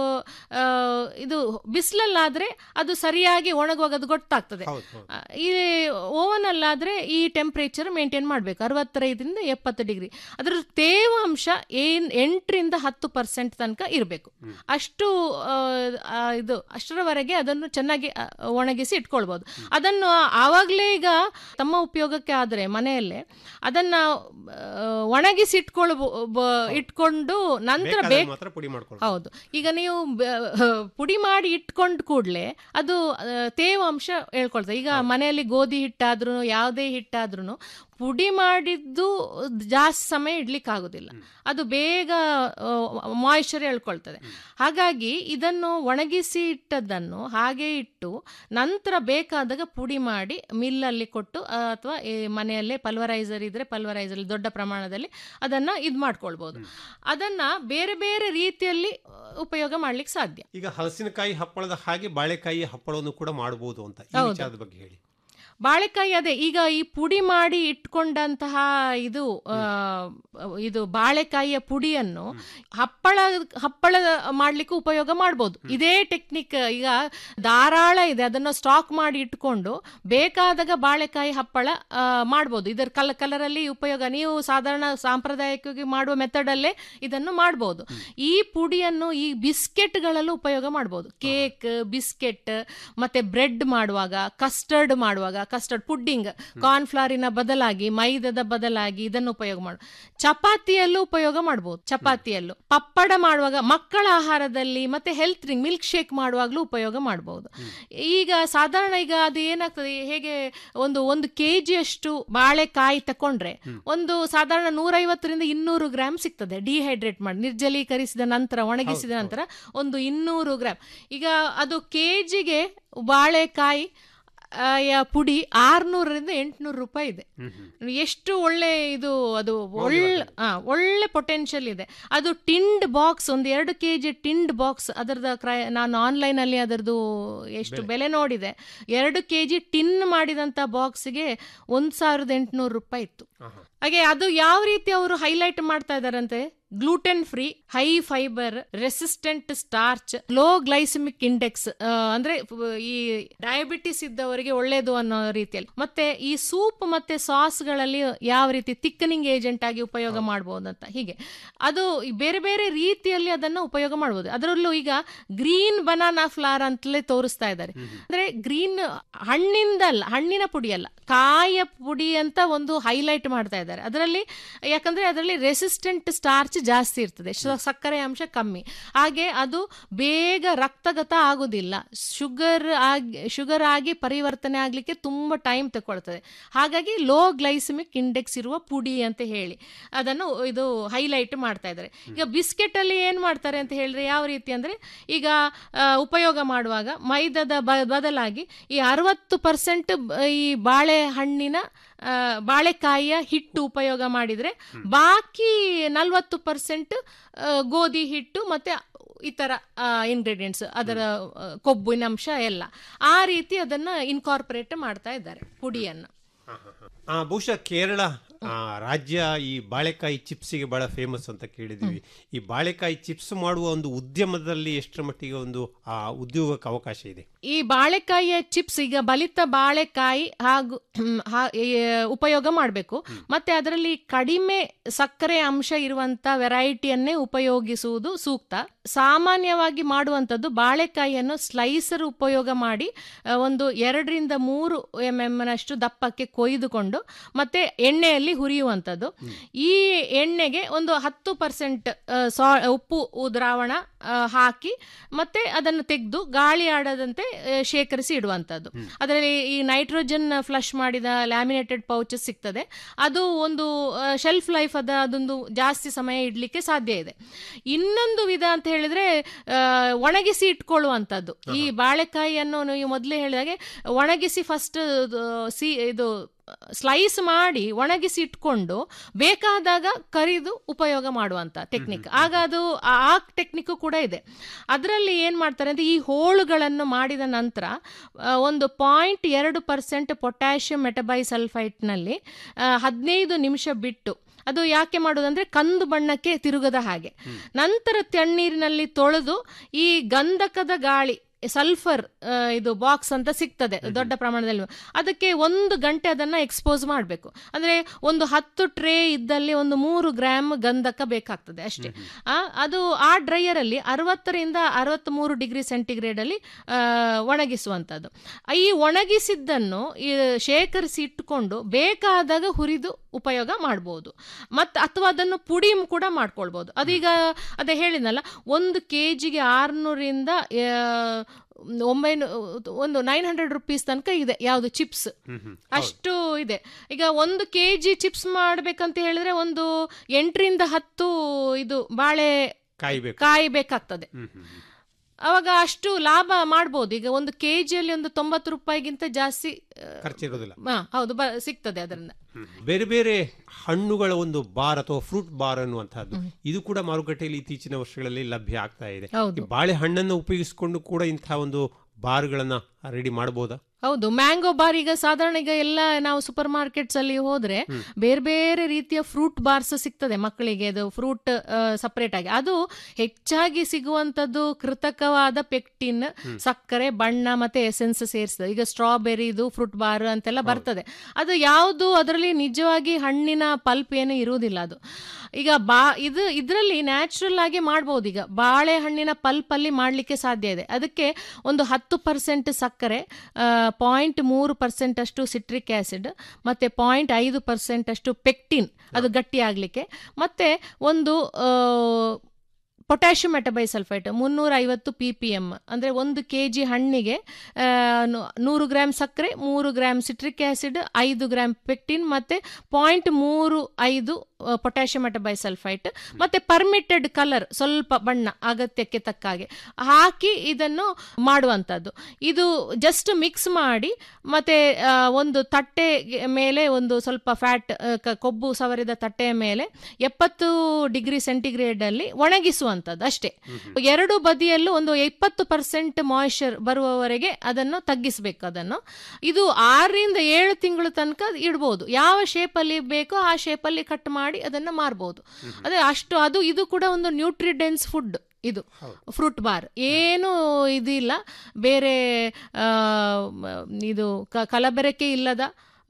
ಇದು ಬಿಸಿಲಲ್ಲಾದರೆ ಅದು ಸರಿಯಾಗಿ ಒಣಗುವಾಗ ಅದು ಗೊತ್ತಾಗ್ತದೆ ಆ, ಈ ಓವನ್ ಅಲ್ಲಾದ್ರೆ ಈ ಟೆಂಪರೇಚರ್ ಮೇಂಟೈನ್ ಮಾಡಬೇಕು ಅರವತ್ತೈದರಿಂದ ಎಪ್ಪತ್ತು ಡಿಗ್ರಿ ಅದರ ತೇವಾಂಶ ಏನ್ ಎಂಟರಿಂದ ಹತ್ತು ಪರ್ಸೆಂಟ್ ತನಕ ಇರಬೇಕು ಅಷ್ಟು ಆ, ಆ, ಇದು ಅಷ್ಟರವರೆಗೆ ಅದನ್ನು ಚೆನ್ನಾಗಿ ಆ, ಒಣಗಿಸಿ ಇಟ್ಕೊಳ್ಬೋದು ಅದನ್ನು ಆವಾಗಲೇ ಈಗ ತಮ್ಮ ಉಪಯೋಗಕ್ಕೆ ಆದರೆ ಮನೆಯಲ್ಲೇ ಅದನ್ನ ಆ, ಒಣಗಿಸಿ ಇಟ್ಕೊಳ್ಬೋ ಬ- ಇಟ್ಕೊಂಡು ನಂತರ ಬೇಕಾದಾಗ ಬೇಕು ಮಾತ್ರ ಪುಡಿ ಮಾಡ್ಕೊಳ್ಳಿ ಹೌದು ಈಗ ನೀವು ಬ- ಪುಡಿ ಮಾಡಿ ಇಟ್ಕೊಂಡ್ ಕೂಡಲೇ ಅದು ಆ, ತೇವಾಂಶ ಹೇಳ್ಕೊಳ್ತದೆ ಈಗ ಮನೆಯಲ್ಲಿ ಗೋಧಿ ಹಿಟ್ಟಾದ್ರೂ ಯಾವುದೇ ಹಿಟ್ಟಾದ್ರೂ ಪುಡಿ ಮಾಡಿದ್ದು ಜಾಸ್ತಿ ಸಮಯ ಇಡ್ಲಿಕ್ಕೆ ಆಗುದಿಲ್ಲ ಅದು ಬೇಗ ಮಾಯಿಶ್ಚರ್ ಎಳ್ಕೊಳ್ತದೆ ಹಾಗಾಗಿ ಇದನ್ನು ಒಣಗಿಸಿ ಇಟ್ಟದ್ದನ್ನು ಹಾಗೆ ಇಟ್ಟು ನಂತರ ಬೇಕಾದಾಗ ಪುಡಿ ಮಾಡಿ ಮಿಲ್ಲಲ್ಲಿ ಕೊಟ್ಟು ಅಥವಾ ಮನೆಯಲ್ಲೇ ಪಲ್ವರೈಸರ್ ಇದ್ರೆ ಪಲ್ವರೈಸರ್ ದೊಡ್ಡ ಪ್ರಮಾಣದಲ್ಲಿ ಅದನ್ನ ಇದು ಮಾಡ್ಕೊಳ್ಬಹುದು ಅದನ್ನ ಬೇರೆ ಬೇರೆ ರೀತಿಯಲ್ಲಿ ಆ, ಉಪಯೋಗ ಮಾಡ್ಲಿಕ್ಕೆ ಸಾಧ್ಯ ಈಗ ಹಲಸಿನಕಾಯಿ ಹಪ್ಪಳದ ಹಾಗೆ ಬಾಳೆಕಾಯಿ ಹಪ್ಪಳವನ್ನು ಕೂಡ ಮಾಡಬಹುದು ಅಂತ ಈ ಹೌದು. ವಿಚಾರದ ಬಗ್ಗೆ ಹೇಳಿ ಬಾಳೆಕಾಯಿ ಅದೇ ಈಗ ಈ ಪುಡಿ ಮಾಡಿ ಇಟ್ಕೊಂಡಂತಹ ಇದು ಆ, ಇದು ಬಾಳೆಕಾಯಿಯ ಪುಡಿಯನ್ನು ಹಪ್ಪಳ ಹಪ್ಪಳ ಮಾಡ್ಲಿಕ್ಕೆ ಉಪಯೋಗ ಮಾಡ್ಬೋದು ಇದೇ ಟೆಕ್ನಿಕ್ ಈಗ ಧಾರಾಳ ಇದೆ ಅದನ್ನು ಸ್ಟಾಕ್ ಮಾಡಿ ಇಟ್ಕೊಂಡು ಬೇಕಾದಾಗ ಬಾಳೆಕಾಯಿ ಹಪ್ಪಳ ಆ, ಮಾಡ್ಬೋದು ಇದರ ಕಲ ಕಲರಲ್ಲಿ ಉಪಯೋಗ ನೀವು ಸಾಧಾರಣ ಸಾಂಪ್ರದಾಯಿಕವಾಗಿ ಮಾಡುವ ಮೆಥಡ್ ಅಲ್ಲೇ ಇದನ್ನು ಮಾಡ್ಬೋದು ಈ ಪುಡಿಯನ್ನು ಈ ಬಿಸ್ಕೆಟ್ಗಳಲ್ಲೂ ಉಪಯೋಗ ಮಾಡ್ಬೋದು ಕೇಕ್ ಬಿಸ್ಕೆಟ್ ಮತ್ತೆ ಬ್ರೆಡ್ ಮಾಡುವಾಗ ಕಸ್ಟರ್ಡ್ ಮಾಡುವಾಗ ಕಸ್ಟರ್ಡ್ ಪುಡ್ಡಿಂಗ್ ಕಾರ್ನ್ಫ್ಲವರಿನ ಬದಲಾಗಿ ಮೈದದ ಬದಲಾಗಿ ಇದನ್ನು ಉಪಯೋಗ ಮಾಡು ಚಪಾತಿಯಲ್ಲೂ ಉಪಯೋಗ ಮಾಡಬಹುದು ಚಪಾತಿಯಲ್ಲೂ ಪಪ್ಪಡ ಮಾಡುವಾಗ ಮಕ್ಕಳ ಆಹಾರದಲ್ಲಿ ಮತ್ತೆ ಹೆಲ್ತ್ ಡ್ರಿಂಕ್ ಮಿಲ್ಕ್ ಶೇಕ್ ಮಾಡುವಾಗಲೂ ಉಪಯೋಗ ಮಾಡಬಹುದು ಈಗ ಸಾಧಾರಣ ಈಗ ಅದು ಏನಾಗ್ತದೆ ಹೇಗೆ ಒಂದು ಒಂದು ಕೆ ಅಷ್ಟು ಬಾಳೆಕಾಯಿ ತಕೊಂಡ್ರೆ ಒಂದು ಸಾಧಾರಣ ನೂರೈವತ್ತರಿಂದ ಇನ್ನೂರು ಗ್ರಾಮ್ ಸಿಗ್ತದೆ ಡಿಹೈಡ್ರೇಟ್ ಮಾಡಿ ನಿರ್ಜಲೀಕರಿಸಿದ ನಂತರ ಒಣಗಿಸಿದ ನಂತರ ಒಂದು ಇನ್ನೂರು ಗ್ರಾಮ್ ಈಗ ಅದು ಕೆಜಿಗೆ ಬಾಳೆಕಾಯಿ ಆ, ಯ ಪುಡಿ ಆರ್ನೂರರಿಂದ ಎಂಟುನೂರು ರೂಪಾಯಿ ಇದೆ ಎಷ್ಟು ಒಳ್ಳೆ ಇದು ಅದು ಒಳ್ಳೆ ಆ, ಒಳ್ಳೆ ಪೊಟೆನ್ಷಿಯಲ್ ಇದೆ ಅದು ಟಿಂಡ್ ಬಾಕ್ಸ್ ಒಂದು ಎರಡು ಕೆ ಜಿ ಟಿಂಡ್ ಬಾಕ್ಸ್ ಅದರದ ಕ್ರಯ ನಾನು ಆನ್ಲೈನ್ ಅಲ್ಲಿ ಅದರದ್ದು ಎಷ್ಟು ಬೆಲೆ ನೋಡಿದೆ ಎರಡು ಕೆ ಜಿ ಟಿನ್ ಮಾಡಿದಂತ ಬಾಕ್ಸ್ಗೆ ಒಂದ್ ಸಾವಿರದ ಎಂಟುನೂರು ರೂಪಾಯಿ ಇತ್ತು ಹಾಗೆ ಅದು ಯಾವ ರೀತಿ ಅವರು ಹೈಲೈಟ್ ಮಾಡ್ತಾ ಇದಾರಂತೆ gluten free high fibre resistant starch low glycaemic index ಅಂದ್ರೆ ಫ- ಈ ಡಯಾಬಿಟಿಸ್ ಇದ್ದವರಿಗೆ ಒಳ್ಳೇದು ಅನ್ನೋ ರೀತಿಯಲ್ಲಿ ಮತ್ತೆ ಈ ಸೂಪ್ ಮತ್ತೆ ಸಾಸ್ಗಳಲ್ಲಿ ಯಾವ ರೀತಿ ತಿಕ್ಕನಿಂಗ್ ಏಜೆಂಟ್ ಆಗಿ ಉಪಯೋಗ ಮಾಡಬಹುದು ಅಂತ ಹೀಗೆ ಅದು ಈ ಬೇರೆ ಬೇರೆ ರೀತಿಯಲ್ಲಿ ಅದನ್ನು ಉಪಯೋಗ ಮಾಡಬಹುದು ಅದರಲ್ಲೂ ಈಗ ಗ್ರೀನ್ ಬನಾನಾ ಫ್ಲಾರ್ ಅಂತಲೇ ತೋರಿಸ್ತಾ ಇದ್ದಾರೆ ಅಂದ್ರೆ ಗ್ರೀನ್ ಹಣ್ಣಿಂದಲ್ಲ ಹಣ್ಣಿನ ಪುಡಿ ಅಲ್ಲ ಕಾಯಿಯ ಪುಡಿ ಅಂತ ಒಂದು ಹೈಲೈಟ್ ಮಾಡ್ತಾ ಇದ್ದಾರೆ ಅದರಲ್ಲಿ ಯಾಕಂದ್ರೆ ಅದರಲ್ಲಿ ರೆಸಿಸ್ಟೆಂಟ್ ಸ್ಟಾರ್ಚ್ ಜಾಸ್ತಿ ಇರ್ತದೆ ಶ- ಸಕ್ಕರೆ ಅಂಶ ಕಮ್ಮಿ ಹಾಗೆ ಅದು ಬೇಗ ರಕ್ತಗತ ಆಗುದಿಲ್ಲ ಶುಗರ್ ಆಗಿ ಶುಗರ್ ಆಗಿ ಪರಿವರ್ತನೆ ಆಗ್ಲಿಕ್ಕೆ ತುಂಬಾ ಟೈಮ್ ತಗೊಳ್ತದೆ ಹಾಗಾಗಿ ಲೋ ಗ್ಲೈಸಮಿಕ್ ಇಂಡೆಕ್ಸ್ ಇರುವ ಪುಡಿ ಅಂತ ಹೇಳಿ ಅದನ್ನು ಇದು ಹೈಲೈಟ್ ಮಾಡ್ತಾ ಇದ್ದಾರೆ ಈಗ ಬಿಸ್ಕೆಟ್ ಅಲ್ಲಿ ಏನ್ ಮಾಡ್ತಾರೆ ಅಂತ ಹೇಳಿದ್ರೆ ಯಾವ ರೀತಿ ಅಂದ್ರೆ ಈಗ ಆ, ಉಪಯೋಗ ಮಾಡುವಾಗ ಮೈದಾದ ಬ- ಬದಲಾಗಿ ಈ ಅರವತ್ತು ಪರ್ಸೆಂಟ್ ಈ ಬಾಳೆಹಣ್ಣಿನ ಆ, ಬಾಳೆಕಾಯಿಯ ಹಿಟ್ಟು ಉಪಯೋಗ ಮಾಡಿದ್ರೆ ಬಾಕಿ ನಲ್ವತ್ತು ಪರ್ಸೆಂಟ್ ಗೋಧಿ ಹಿಟ್ಟು ಮತ್ತೆ ಇತರ ಇಂಗ್ರೀಡಿಯೆಂಟ್ಸ್ ಅದರ ಆ, ಕೊಬ್ಬಿನ ಅಂಶ ಎಲ್ಲ ಆ ರೀತಿ ಅದನ್ನ ಇನ್ಕಾರ್ಪೊರೇಟ್ ಮಾಡ್ತಾ ಇದ್ದಾರೆ ಪುಡಿಯನ್ನು ಆ, ಬಹುಶಃ ಕೇರಳ ಆ, ರಾಜ್ಯ ಈ ಬಾಳೆಕಾಯಿ ಚಿಪ್ಸಿಗೆ ಬಹಳ ಫೇಮಸ್ ಅಂತ ಕೇಳಿದ್ವಿ ಈ ಬಾಳೆಕಾಯಿ ಚಿಪ್ಸ್ ಮಾಡುವ ಒಂದು ಉದ್ಯಮದಲ್ಲಿ ಎಷ್ಟರ ಮಟ್ಟಿಗೆ ಒಂದು ಆ ಉದ್ಯೋಗಕ್ಕೆ ಅವಕಾಶ ಇದೆ ಈ ಬಾಳೆಕಾಯಿಯ ಚಿಪ್ಸ್ ಈಗ ಬಲಿತ ಬಾಳೆಕಾಯಿ ಹಾಗೂ ಹ್ಮ್, ಹಾ- ಈ, ಉಪಯೋಗ ಮಾಡಬೇಕು ಮತ್ತೆ ಅದರಲ್ಲಿ ಕಡಿಮೆ ಸಕ್ಕರೆ ಅಂಶ ಇರುವಂತ ವೆರೈಟಿಯನ್ನೇ ಉಪಯೋಗಿಸುವುದು ಸೂಕ್ತ ಸಾಮಾನ್ಯವಾಗಿ ಮಾಡುವಂಥದ್ದು ಬಾಳೆಕಾಯಿಯನ್ನು ಸ್ಲೈಸರ್ ಉಪಯೋಗ ಮಾಡಿ ಆ, ಒಂದು ಎರಡರಿಂದ ಮೂರು ಎಂ ನಷ್ಟು ದಪ್ಪಕ್ಕೆ ಕೊಯ್ದುಕೊಂಡು ಮತ್ತೆ ಎಣ್ಣೆಯಲ್ಲಿ ಹುರಿಯುವಂಥದ್ದು ಈ ಎಣ್ಣೆಗೆ ಒಂದು ಹತ್ತು ಪರ್ಸೆಂಟ್ ಉಪ್ಪು ದ್ರಾವಣ ಆ, ಹಾಕಿ ಮತ್ತೆ ಅದನ್ನು ತೆಗೆದು ಗಾಳಿ ಆಡದಂತೆ ಆ, ಶೇಖರಿಸಿ ಇಡುವಂಥದ್ದು ಅದರಲ್ಲಿ ಈ ನೈಟ್ರೋಜನ್ ಫ್ಲಶ್ ಮಾಡಿದ ಲ್ಯಾಮಿನೇಟೆಡ್ ಪೌಚಸ್ ಸಿಗ್ತದೆ ಅದು ಒಂದು ಶೆಲ್ಫ್ ಲೈಫ್ ಅದ ಅದೊಂದು ಜಾಸ್ತಿ ಸಮಯ ಇಡ್ಲಿಕ್ಕೆ ಸಾಧ್ಯ ಇದೆ ಇನ್ನೊಂದು ವಿಧ ಅಂತ ಹೇಳಿದ್ರೆ ಆ, ಒಣಗಿಸಿ ಇಟ್ಕೊಳ್ಳುವಂಥದ್ದು ಈ ಬಾಳೆಕಾಯಿಯನ್ನು ನೀವು ಮೊದಲೇ ಹೇಳಿದಾಗೆ ಒಣಗಿಸಿ ಫಸ್ಟ್ ಸಿ ಇದು ಸ್ಲೈಸ್ ಮಾಡಿ ಒಣಗಿಸಿ ಇಟ್ಕೊಂಡು ಬೇಕಾದಾಗ ಕರಿದು ಉಪಯೋಗ ಮಾಡುವಂತ ಟೆಕ್ನಿಕ್ ಆಗ ಅದು ಆ ಟೆಕ್ನಿಕ್ ಕೂಡ ಇದೆ ಅದರಲ್ಲಿ ಏನ್ ಮಾಡ್ತಾರೆ ಅಂದ್ರೆ ಈ ಹೋಳುಗಳನ್ನು ಮಾಡಿದ ನಂತರ ಆ, ಒಂದು ಪಾಯಿಂಟ್ ಎರಡು ಪರ್ಸೆಂಟ್ ಪೊಟ್ಯಾಷಿಯಂ ಮೆಟಬೈಸಲ್ಫೈಟ್ನಲ್ಲಿ ಹದಿನೈದು ನಿಮಿಷ ಬಿಟ್ಟು ಅದು ಯಾಕೆ ಮಾಡೋದಂದ್ರೆ ಕಂದು ಬಣ್ಣಕ್ಕೆ ತಿರುಗದ ಹಾಗೆ ನಂತರ ತಣ್ಣೀರಿನಲ್ಲಿ ತೊಳೆದು ಈ ಗಂಧಕದ ಗಾಳಿ ಸಲ್ಫರ್ ಆ, ಇದು ಬಾಕ್ಸ್ ಅಂತ ಸಿಗ್ತದೆ ದೊಡ್ಡ ಪ್ರಮಾಣದಲ್ಲಿ ಅದಕ್ಕೆ ಒಂದು ಗಂಟೆ ಅದನ್ನ ಎಕ್ಸ್ಪೋಸ್ ಮಾಡಬೇಕು ಅಂದ್ರೆ ಒಂದು ಹತ್ತು ಟ್ರೇ ಇದ್ದಲ್ಲಿ ಒಂದು ಮೂರು ಗ್ರಾಮ್ ಗಂಧಕ ಬೇಕಾಗ್ತದೆ ಅಷ್ಟೇ ಆ, ಅದು ಆ ಡ್ರೈಯರ್ ಅಲ್ಲಿ ಅರವತ್ತರಿಂದ ಅರವತ್ತ್ ಮೂರು ಡಿಗ್ರಿ ಸೆಂಟಿಗ್ರೇಡ್ ಅಲ್ಲಿ ಆ, ಒಣಗಿಸುವಂತದ್ದು ಈ ಒಣಗಿಸಿದ್ದನ್ನು ಈ ಶೇಖರಿಸಿ ಇಟ್ಟುಕೊಂಡು ಬೇಕಾದಾಗ ಹುರಿದು ಉಪಯೋಗ ಮಾಡಬಹುದು ಮತ್ತು ಅಥವಾ ಅದನ್ನು ಪುಡಿ ಕೂಡ ಮಾಡ್ಕೊಳ್ಬಹುದು ಅದೀಗ ಅದೇ ಹೇಳಿದ್ನಲ್ಲ ಒಂದು ಕೆ ಜಿಗೆ ಆರ್ನೂರಿಂದ ಒಂಬೈನೂ ಒಂದು ನೈನ್ ಹಂಡ್ರೆಡ್ ರುಪೀಸ್ ತನಕ ಇದೆ ಯಾವುದು ಚಿಪ್ಸ್ ಅಷ್ಟು ಇದೆ ಈಗ ಒಂದು ಕೆ ಜಿ ಚಿಪ್ಸ್ ಮಾಡ್ಬೇಕಂತ ಹೇಳಿದ್ರೆ ಒಂದು ಎಂಟರಿಂದ ಹತ್ತು ಇದು ಬಾಳೆ ಕಾಯ್ಬೇಕು ಕಾಯಿ ಬೇಕಾಗ್ತದೆ ಹ್ಮ್, ಹ್ಮ್, ಹ್ಮ್. ಅವಾಗ ಅಷ್ಟು ಲಾಭ ಮಾಡ್ಬೋದು ಈಗ ಒಂದು ಕೆ ಜಿಯಲ್ಲಿ ಒಂದು ತೊಂಬತ್ತು ರೂಪಾಯಿಗಿಂತ ಜಾಸ್ತಿ ಆ, ಖರ್ಚಿರೋದಿಲ್ಲ ಆ, ಹೌದು ಬ- ಸಿಗ್ತದೆ ಅದರಿಂದ ಬೇರೆ ಬೇರೆ ಹಣ್ಣುಗಳ ಒಂದು ಬಾರ್ ಅಥವಾ ಫ್ರೂಟ್ ಬಾರ್ ಅನ್ನುವಂತಹದ್ದು ಇದು ಕೂಡ ಮಾರುಕಟ್ಟೆಯಲ್ಲಿ ಇತ್ತೀಚಿನ ವರ್ಷಗಳಲ್ಲಿ ಲಭ್ಯ ಆಗ್ತಾ ಇದೆ ಹೌದು. ಈ ಬಾಳೆಹಣ್ಣನ್ನು ಉಪಯೋಗಿಸಿಕೊಂಡು ಕೂಡ ಇಂತಹ ಒಂದು ಬಾರ್ಗಳನ್ನ ರೆಡಿ ಮಾಡಬಹುದಾ ಹೌದು ಮ್ಯಾಂಗೋ ಬಾರ್ ಈಗ ಸಾಧಾರಣ ಈಗ ಎಲ್ಲ ನಾವು ಸೂಪರ್ ಮಾರ್ಕೆಟ್ಸ್ ಅಲ್ಲಿ ಹೋದ್ರೆ ಬೇರೆ ಬೇರೆ ರೀತಿಯ ಫ್ರೂಟ್ ಬಾರ್ಸ್ ಸಿಗ್ತದೆ ಮಕ್ಕಳಿಗೆ ಅದು ಫ್ರೂಟ್ ಸಪರೇಟ್ ಆಗಿ ಅದು ಹೆಚ್ಚಾಗಿ ಸಿಗುವಂತದ್ದು ಕೃತಕವಾದ ಪೆಕ್ಟಿನ್ ಸಕ್ಕರೆ ಬಣ್ಣ ಮತ್ತೆ ಎಸೆನ್ಸ್ ಸೇರಿಸ್ತದೆ ಈಗ ಸ್ಟ್ರಾಬೆರಿದು ಫ್ರೂಟ್ ಬಾರ್ ಅಂತೆಲ್ಲ ಬರ್ತದೆ ಅದು ಯಾವುದು ಅದರಲ್ಲಿ ನಿಜವಾಗಿ ಹಣ್ಣಿನ ಪಲ್ಪ್ ಏನು ಇರುವುದಿಲ್ಲ ಅದು ಈಗ ಬಾ ಇದು ಇದರಲ್ಲಿ ನ್ಯಾಚುರಲ್ ಆಗಿ ಮಾಡ್ಬೋದು ಈಗ ಬಾಳೆಹಣ್ಣಿನ ಪಲ್ಪ್ ಅಲ್ಲಿ ಮಾಡ್ಲಿಕ್ಕೆ ಸಾಧ್ಯ ಇದೆ ಅದಕ್ಕೆ ಒಂದು ಹತ್ತು ಪರ್ಸೆಂಟ್ ಸಕ್ಕರೆ ಆ, ಪಾಯಿಂಟ್ ಮೂರು ಪರ್ಸೆಂಟ್ ಅಷ್ಟು ಸಿಟ್ರಿಕ್ ಆಸಿಡ್ ಮತ್ತೆ ಪಾಯಿಂಟ್ ಐದು ಪರ್ಸೆಂಟ್ ಅಷ್ಟು ಪೆಕ್ಟಿನ್ ಅದು ಗಟ್ಟಿ ಆಗಲಿಕ್ಕೆ ಮತ್ತೆ ಒಂದು ಪೊಟ್ಯಾಷಿಯಂ ಮೆಟಬೈಸಲ್ಫೈಟ್ ಮುನ್ನೂರ ಐವತ್ತು ಪಿ ಪಿ ಎಮ್ ಅಂದರೆ ಒಂದು ಕೆ ಜಿ ಹಣ್ಣಿಗೆ ಆ, ನು- ನೂರು ಗ್ರಾಮ್ ಸಕ್ಕರೆ ಮೂರು ಗ್ರಾಮ್ ಸಿಟ್ರಿಕ್ ಆಸಿಡ್ ಐದು ಗ್ರಾಮ್ ಪೆಕ್ಟಿನ್ ಮತ್ತೆ ಪಾಯಿಂಟ್ ಮೂರು ಐದು ಪೊಟ್ಯಾಷಿಯಂ ಮೆಟಬೈಸಲ್ಫೈಟ್ ಮತ್ತೆ ಪರ್ಮಿಟೆಡ್ ಕಲರ್ ಸ್ವಲ್ಪ ಬಣ್ಣ ಅಗತ್ಯಕ್ಕೆ ತಕ್ಕ ಹಾಗೆ ಹಾಕಿ ಇದನ್ನು ಮಾಡುವಂಥದ್ದು ಇದು ಜಸ್ಟ್ ಮಿಕ್ಸ್ ಮಾಡಿ ಮತ್ತೆ ಆ, ಒಂದು ತಟ್ಟೆ ಮೇಲೆ ಒಂದು ಸ್ವಲ್ಪ ಫ್ಯಾಟ್ ಕೊಬ್ಬು ಸವರಿದ ತಟ್ಟೆಯ ಮೇಲೆ ಎಪ್ಪತ್ತು ಡಿಗ್ರಿ ಸೆಂಟಿಗ್ರೇಡ್ ಅಲ್ಲಿ ಒಣಗಿಸುವಂಥದ್ದು ಅಷ್ಟೇ ಎರಡು ಬದಿಯಲ್ಲೂ ಒಂದು ಇಪ್ಪತ್ತು ಪರ್ಸೆಂಟ್ ಮಾಯಿಶ್ಚರ್ ಬರುವವರೆಗೆ ಅದನ್ನು ತಗ್ಗಿಸಬೇಕು ಅದನ್ನು ಇದು ಆರರಿಂದ ಏಳು ತಿಂಗಳು ತನಕ ಇಡ್ಬೋದು ಯಾವ ಶೇಪಲ್ಲಿ ಬೇಕೋ ಆ ಶೇಪಲ್ಲಿ ಕಟ್ ಮಾಡಿ ಅದನ್ನು ಮಾರ್ಬೋದು ಅದೇ ಅಷ್ಟು ಅದು ಇದು ಕೂಡ ಒಂದು ನ್ಯೂಟ್ರಿಡೆನ್ಸ್ ಫುಡ್ ಇದು ಫ್ರೂಟ್ ಬಾರ್ ಏನು ಇದಿಲ್ಲ ಬೇರೆ ಆ, ಮ, ಇದು ಕ- ಕಲಬೆರಕೆ ಇಲ್ಲದ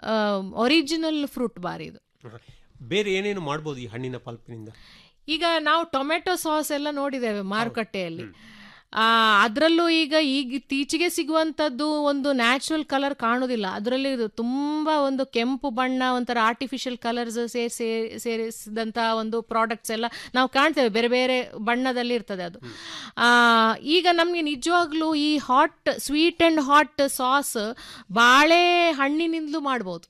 ಒರಿಜಿನಲ್ ಫ್ರೂಟ್ ಬಾರ್ ಇದು ಬೇರೆ ಏನೇನು ಮಾಡ್ಬೋದು ಈ ಹಣ್ಣಿನ ಪಲ್ಪಿನಿಂದ ಈಗ ನಾವು ಟೊಮೆಟೊ ಸಾಸ್ ಎಲ್ಲ ನೋಡಿದ್ದೇವೆ ಮಾರುಕಟ್ಟೆಯಲ್ಲಿ ಆ ಅದರಲ್ಲೂ ಈಗ ಈಗ ಇತ್ತೀಚೆಗೆ ಸಿಗುವಂಥದ್ದು ಒಂದು ನ್ಯಾಚುರಲ್ ಕಲರ್ ಕಾಣೋದಿಲ್ಲ ಅದರಲ್ಲಿ ಇದು ತುಂಬಾ ಒಂದು ಕೆಂಪು ಬಣ್ಣ ಒಂಥರ ಆರ್ಟಿಫಿಷಿಯಲ್ ಕಲರ್ಸ್ ಸೇರಿಸಿ ಸೇರಿಸಿದಂಥ ಒಂದು ಪ್ರಾಡಕ್ಟ್ಸ್ ಎಲ್ಲ ನಾವು ಕಾಣ್ತೇವೆ ಬೇರೆ ಬೇರೆ ಬಣ್ಣದಲ್ಲಿ ಇರ್ತದೆ ಅದು ಆ, ಈಗ ನಮಗೆ ನಿಜವಾಗ್ಲೂ ಈ hot sweet and hot sauce ಬಾಳೆ ಹಣ್ಣಿನಿಂದಲೂ ಮಾಡ್ಬೋದು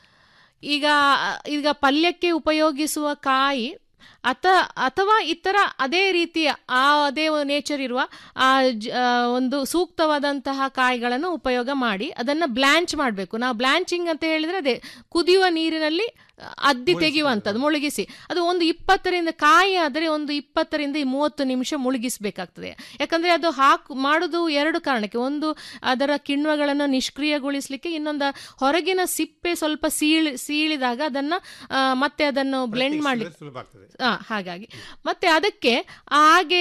ಈಗ ಈಗ ಪಲ್ಯಕ್ಕೆ ಉಪಯೋಗಿಸುವ ಕಾಯಿ ಅಥ ಅಥವಾ ಇತರ ಅದೇ ರೀತಿಯ ಆ ಅದೇ ನೇಚರ್ ಇರುವ ಆ ಜ- ಆ ಒಂದು ಸೂಕ್ತವಾದಂತಹ ಕಾಯಿಗಳನ್ನು ಉಪಯೋಗ ಮಾಡಿ ಅದನ್ನು ಬ್ಲ್ಯಾಂಚ್ ಮಾಡಬೇಕು ನಾವು ಬ್ಲ್ಯಾಂಚಿಂಗ್ ಅಂತ ಹೇಳಿದ್ರೆ ಅದೇ ಕುದಿಯುವ ನೀರಿನಲ್ಲಿ ಅದ್ದಿ ತೆಗೆಯುವಂಥದ್ದು ಮುಳುಗಿಸಿ ಅದು ಒಂದು ಇಪ್ಪತ್ತರಿಂದ ಕಾಯಿ ಆದರೆ ಒಂದು ಇಪ್ಪತ್ತರಿಂದ ಮೂವತ್ತು ನಿಮಿಷ ಮುಳುಗಿಸಬೇಕಾಗ್ತದೆ ಯಾಕಂದ್ರೆ ಅದು ಹಾಕು ಮಾಡೋದು ಎರಡು ಕಾರಣಕ್ಕೆ ಒಂದು ಅದರ ಕಿಣ್ವಗಳನ್ನು ನಿಷ್ಕ್ರಿಯಗೊಳಿಸಲಿಕ್ಕೆ ಇನ್ನೊಂದು ಹೊರಗಿನ ಸಿಪ್ಪೆ ಸ್ವಲ್ಪ ಸೀಳಿ ಸೀಳಿದಾಗ ಅದನ್ನ ಆ, ಮತ್ತೆ ಅದನ್ನು ಬ್ಲೆಂಡ್ ಮಾಡ್ಲಿಕ್ಕೆ ಸುಲಭ ಆಗ್ತದೆ ಆ, ಹಾಗಾಗಿ ಮತ್ತೆ ಅದಕ್ಕೆ ಹಾಗೆ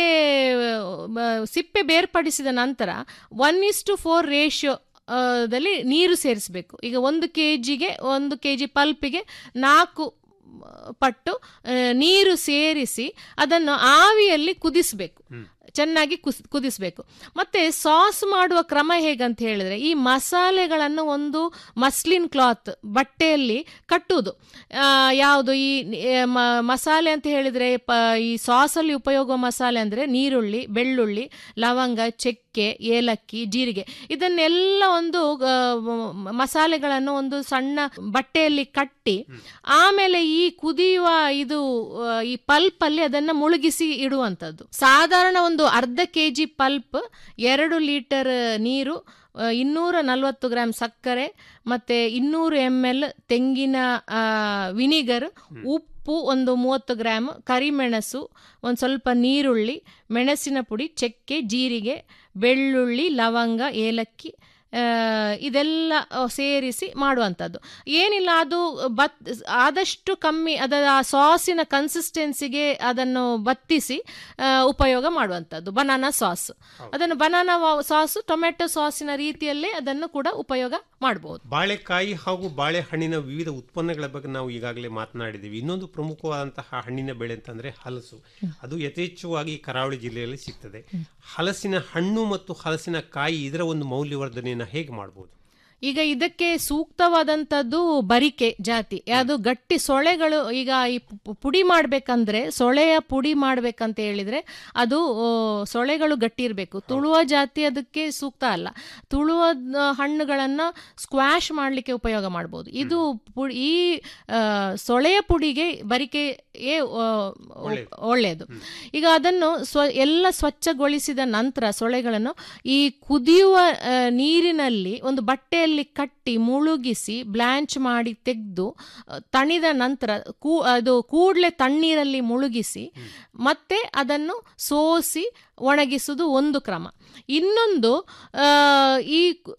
ಆ, ಸಿಪ್ಪೆ ಬೇರ್ಪಡಿಸಿದ ನಂತರ one is to four ratio ದಲ್ಲಿ ನೀರು ಸೇರಿಸಬೇಕು ಈಗ ಒಂದು ಕೆ ಜಿಗೆ ಒಂದು ಕೆ ಜಿ ಪಲ್ಪಿಗೆ ನಾಲ್ಕು ಆ, ಪಟ್ಟು ಆ, ನೀರು ಸೇರಿಸಿ ಅದನ್ನು ಆವಿಯಲ್ಲಿ ಕುದಿಸಬೇಕು ಚೆನ್ನಾಗಿ ಕುಸ್ ಕುದಿಸಬೇಕು ಮತ್ತೆ ಸಾಸ್ ಮಾಡುವ ಕ್ರಮ ಹೇಗಂತ ಹೇಳಿದ್ರೆ ಈ ಮಸಾಲೆಗಳನ್ನು ಒಂದು ಮಸ್ಲಿನ್ ಕ್ಲಾತ್ ಬಟ್ಟೆಯಲ್ಲಿ ಕಟ್ಟುವುದು ಯಾವುದು ಈ ಆ, ಮ- ಮಸಾಲೆ ಅಂತ ಹೇಳಿದ್ರೆ ಪ ಈ ಸಾಸಲ್ಲಿ ಉಪಯೋಗ ಮಸಾಲೆ ಅಂದರೆ ನೀರುಳ್ಳಿ ಬೆಳ್ಳುಳ್ಳಿ ಲವಂಗ ಚಕ್ಕೆ ಏಲಕ್ಕಿ ಜೀರಿಗೆ ಇದನ್ನೆಲ್ಲ ಒಂದು ಆ, ಮ- ಮಸಾಲೆಗಳನ್ನು ಒಂದು ಸಣ್ಣ ಬಟ್ಟೆಯಲ್ಲಿ ಕಟ್ಟಿ ಆಮೇಲೆ ಈ ಕುದಿಯುವ ಇದು ಆ, ಈ ಪಲ್ಪ್ ಅಲ್ಲಿ ಅದನ್ನ ಮುಳುಗಿಸಿ ಇಡುವಂಥದ್ದು ಸಾಧಾರಣ ಒಂದು ಅರ್ಧ ಕೆ ಜಿ ಪಲ್ಪ್ ಎರಡು ಲೀಟರ್ ನೀರು ಆ, ಇನ್ನೂರ ನಲವತ್ತು ಗ್ರಾಂ ಸಕ್ಕರೆ ಮತ್ತೆ ಇನ್ನೂರು ಎಮ್ ಎಲ್ ತೆಂಗಿನ ಆ, ವಿನಿಗರ್ ಉಪ್ಪು ಒಂದು ಮೂವತ್ತು ಗ್ರಾಮ್ ಕರಿಮೆಣಸು ಒಂದು ಸ್ವಲ್ಪ ನೀರುಳ್ಳಿ ಮೆಣಸಿನ ಪುಡಿ ಚಕ್ಕೆ ಜೀರಿಗೆ ಬೆಳ್ಳುಳ್ಳಿ ಲವಂಗ ಏಲಕ್ಕಿ ಆ, ಇದೆಲ್ಲ ಆ, ಸೇರಿಸಿ ಮಾಡುವಂಥದ್ದು ಏನಿಲ್ಲ ಅದು ಬತ್ ಆದಷ್ಟು ಕಮ್ಮಿ ಅದರ ಆ ಸಾಸಿನ ಕನ್ಸಿಸ್ಟೆನ್ಸಿಗೆ ಅದನ್ನು ಬತ್ತಿಸಿ ಆ, ಉಪಯೋಗ ಮಾಡುವಂಥದ್ದು ಬನಾನಾ ಸಾಸ್ ಅದನ್ನು ಬನಾನಾ ಸಾಸ್ ಟೊಮೆಟೊ ಸಾಸಿನ ರೀತಿಯಲ್ಲೇ ಅದನ್ನು ಕೂಡ ಉಪಯೋಗ ಮಾಡಬಹುದು ಬಾಳೆಕಾಯಿ ಹಾಗೂ ಬಾಳೆಹಣ್ಣಿನ ವಿವಿಧ ಉತ್ಪನ್ನಗಳ ಬಗ್ಗೆ ನಾವು ಈಗಾಗಲೇ ಮಾತನಾಡಿದ್ದೀವಿ ಇನ್ನೊಂದು ಪ್ರಮುಖವಾದಂತಹ ಹಣ್ಣಿನ ಬೆಳೆ ಅಂತಂದ್ರೆ ಹಲಸು ಅದು ಯಥೇಚ್ಛವಾಗಿ ಕರಾವಳಿ ಜಿಲ್ಲೆಯಲ್ಲಿ ಸಿಗ್ತದೆ ಹಲಸಿನ ಹಣ್ಣು ಮತ್ತು ಹಲಸಿನ ಕಾಯಿ ಇದರ ಒಂದು ಮೌಲ್ಯವರ್ಧನೆಯನ್ನು ಹೇಗೆ ಮಾಡಬಹುದು ಈಗ ಇದಕ್ಕೆ ಸೂಕ್ತವಾದಂಥದ್ದು ಬರಿಕೆ ಜಾತಿ ಅದು ಗಟ್ಟಿ ಸೊಳೆಗಳು ಈಗ ಈ ಪು- ಪುಡಿ ಮಾಡ್ಬೇಕಂದ್ರೆ ಸೊಳೆಯ ಪುಡಿ ಮಾಡ್ಬೇಕಂತ ಹೇಳಿದ್ರೆ ಅದು ಆ, ಸೊಳೆಗಳು ಗಟ್ಟಿ ಇರಬೇಕು ತುಳುವ ಜಾತಿ ಅದಕ್ಕೆ ಸೂಕ್ತ ಅಲ್ಲ ತುಳುವ ಆ, ಹಣ್ಣುಗಳನ್ನ ಸ್ಕ್ವಾಶ್ ಮಾಡಲಿಕ್ಕೆ ಉಪಯೋಗ ಮಾಡ್ಬೋದು ಇದು ಪು- ಈ ಆ, ಸೊಳೆಯ ಪುಡಿಗೆ ಬರಿಕೆಯೇ ಆ, ಒಳ್ಳೆಯದು ಈಗ ಅದನ್ನು ಸ್ವ ಎಲ್ಲ ಸ್ವಚ್ಛಗೊಳಿಸಿದ ನಂತರ ಸೊಳೆಗಳನ್ನು ಈ ಕುದಿಯುವ ಆ, ನೀರಿನಲ್ಲಿ ಒಂದು ಬಟ್ಟೆಯಲ್ಲಿ ಕಟ್ಟಿ ಮುಳುಗಿಸಿ ಬ್ಲ್ಯಾಂಚ್ ಮಾಡಿ ತೆಗೆದು ತಣಿದ ನಂತರ ಕೂ ಅದು ಕೂಡಲೇ ತಣ್ಣೀರಲ್ಲಿ ಮುಳುಗಿಸಿ ಮತ್ತೆ ಅದನ್ನು ಸೋಸಿ ಒಣಗಿಸುವುದು ಒಂದು ಕ್ರಮ ಇನ್ನೊಂದು ಆ, ಈ ಕು-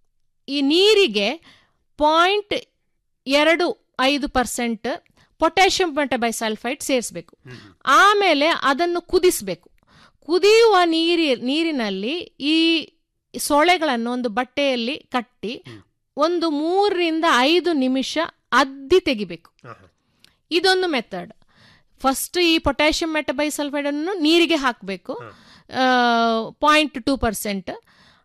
ಈ ನೀರಿಗೆ ಪಾಯಿಂಟ್ ಎರಡು ಐದು ಪರ್ಸೆಂಟ್ ಪೊಟ್ಯಾಷಿಯಂ ಮೆಟಬೈಸಲ್ಫೈಡ್ ಸೇರಿಸಬೇಕು ಆಮೇಲೆ ಅದನ್ನು ಕುದಿಸಬೇಕು ಕುದಿಯುವ ನೀರಿ ನೀರಿನಲ್ಲಿ ಈ ಸೊಳೆಗಳನ್ನು ಒಂದು ಬಟ್ಟೆಯಲ್ಲಿ ಕಟ್ಟಿ ಒಂದು ಮೂರರಿಂದ ಐದು ನಿಮಿಷ ಅದ್ದಿ ತೆಗಿಬೇಕು ಇದೊಂದು ಮೆಥಡ್ ಫಸ್ಟ್ ಈ ಪೊಟ್ಯಾಷಿಯಂ ಮೆಟಬೈಸಲ್ಫೈಡ್ ಅನ್ನು ನೀರಿಗೆ ಹಾಕಬೇಕು ಪಾಯಿಂಟ್ ಟೂ ಪರ್ಸೆಂಟ್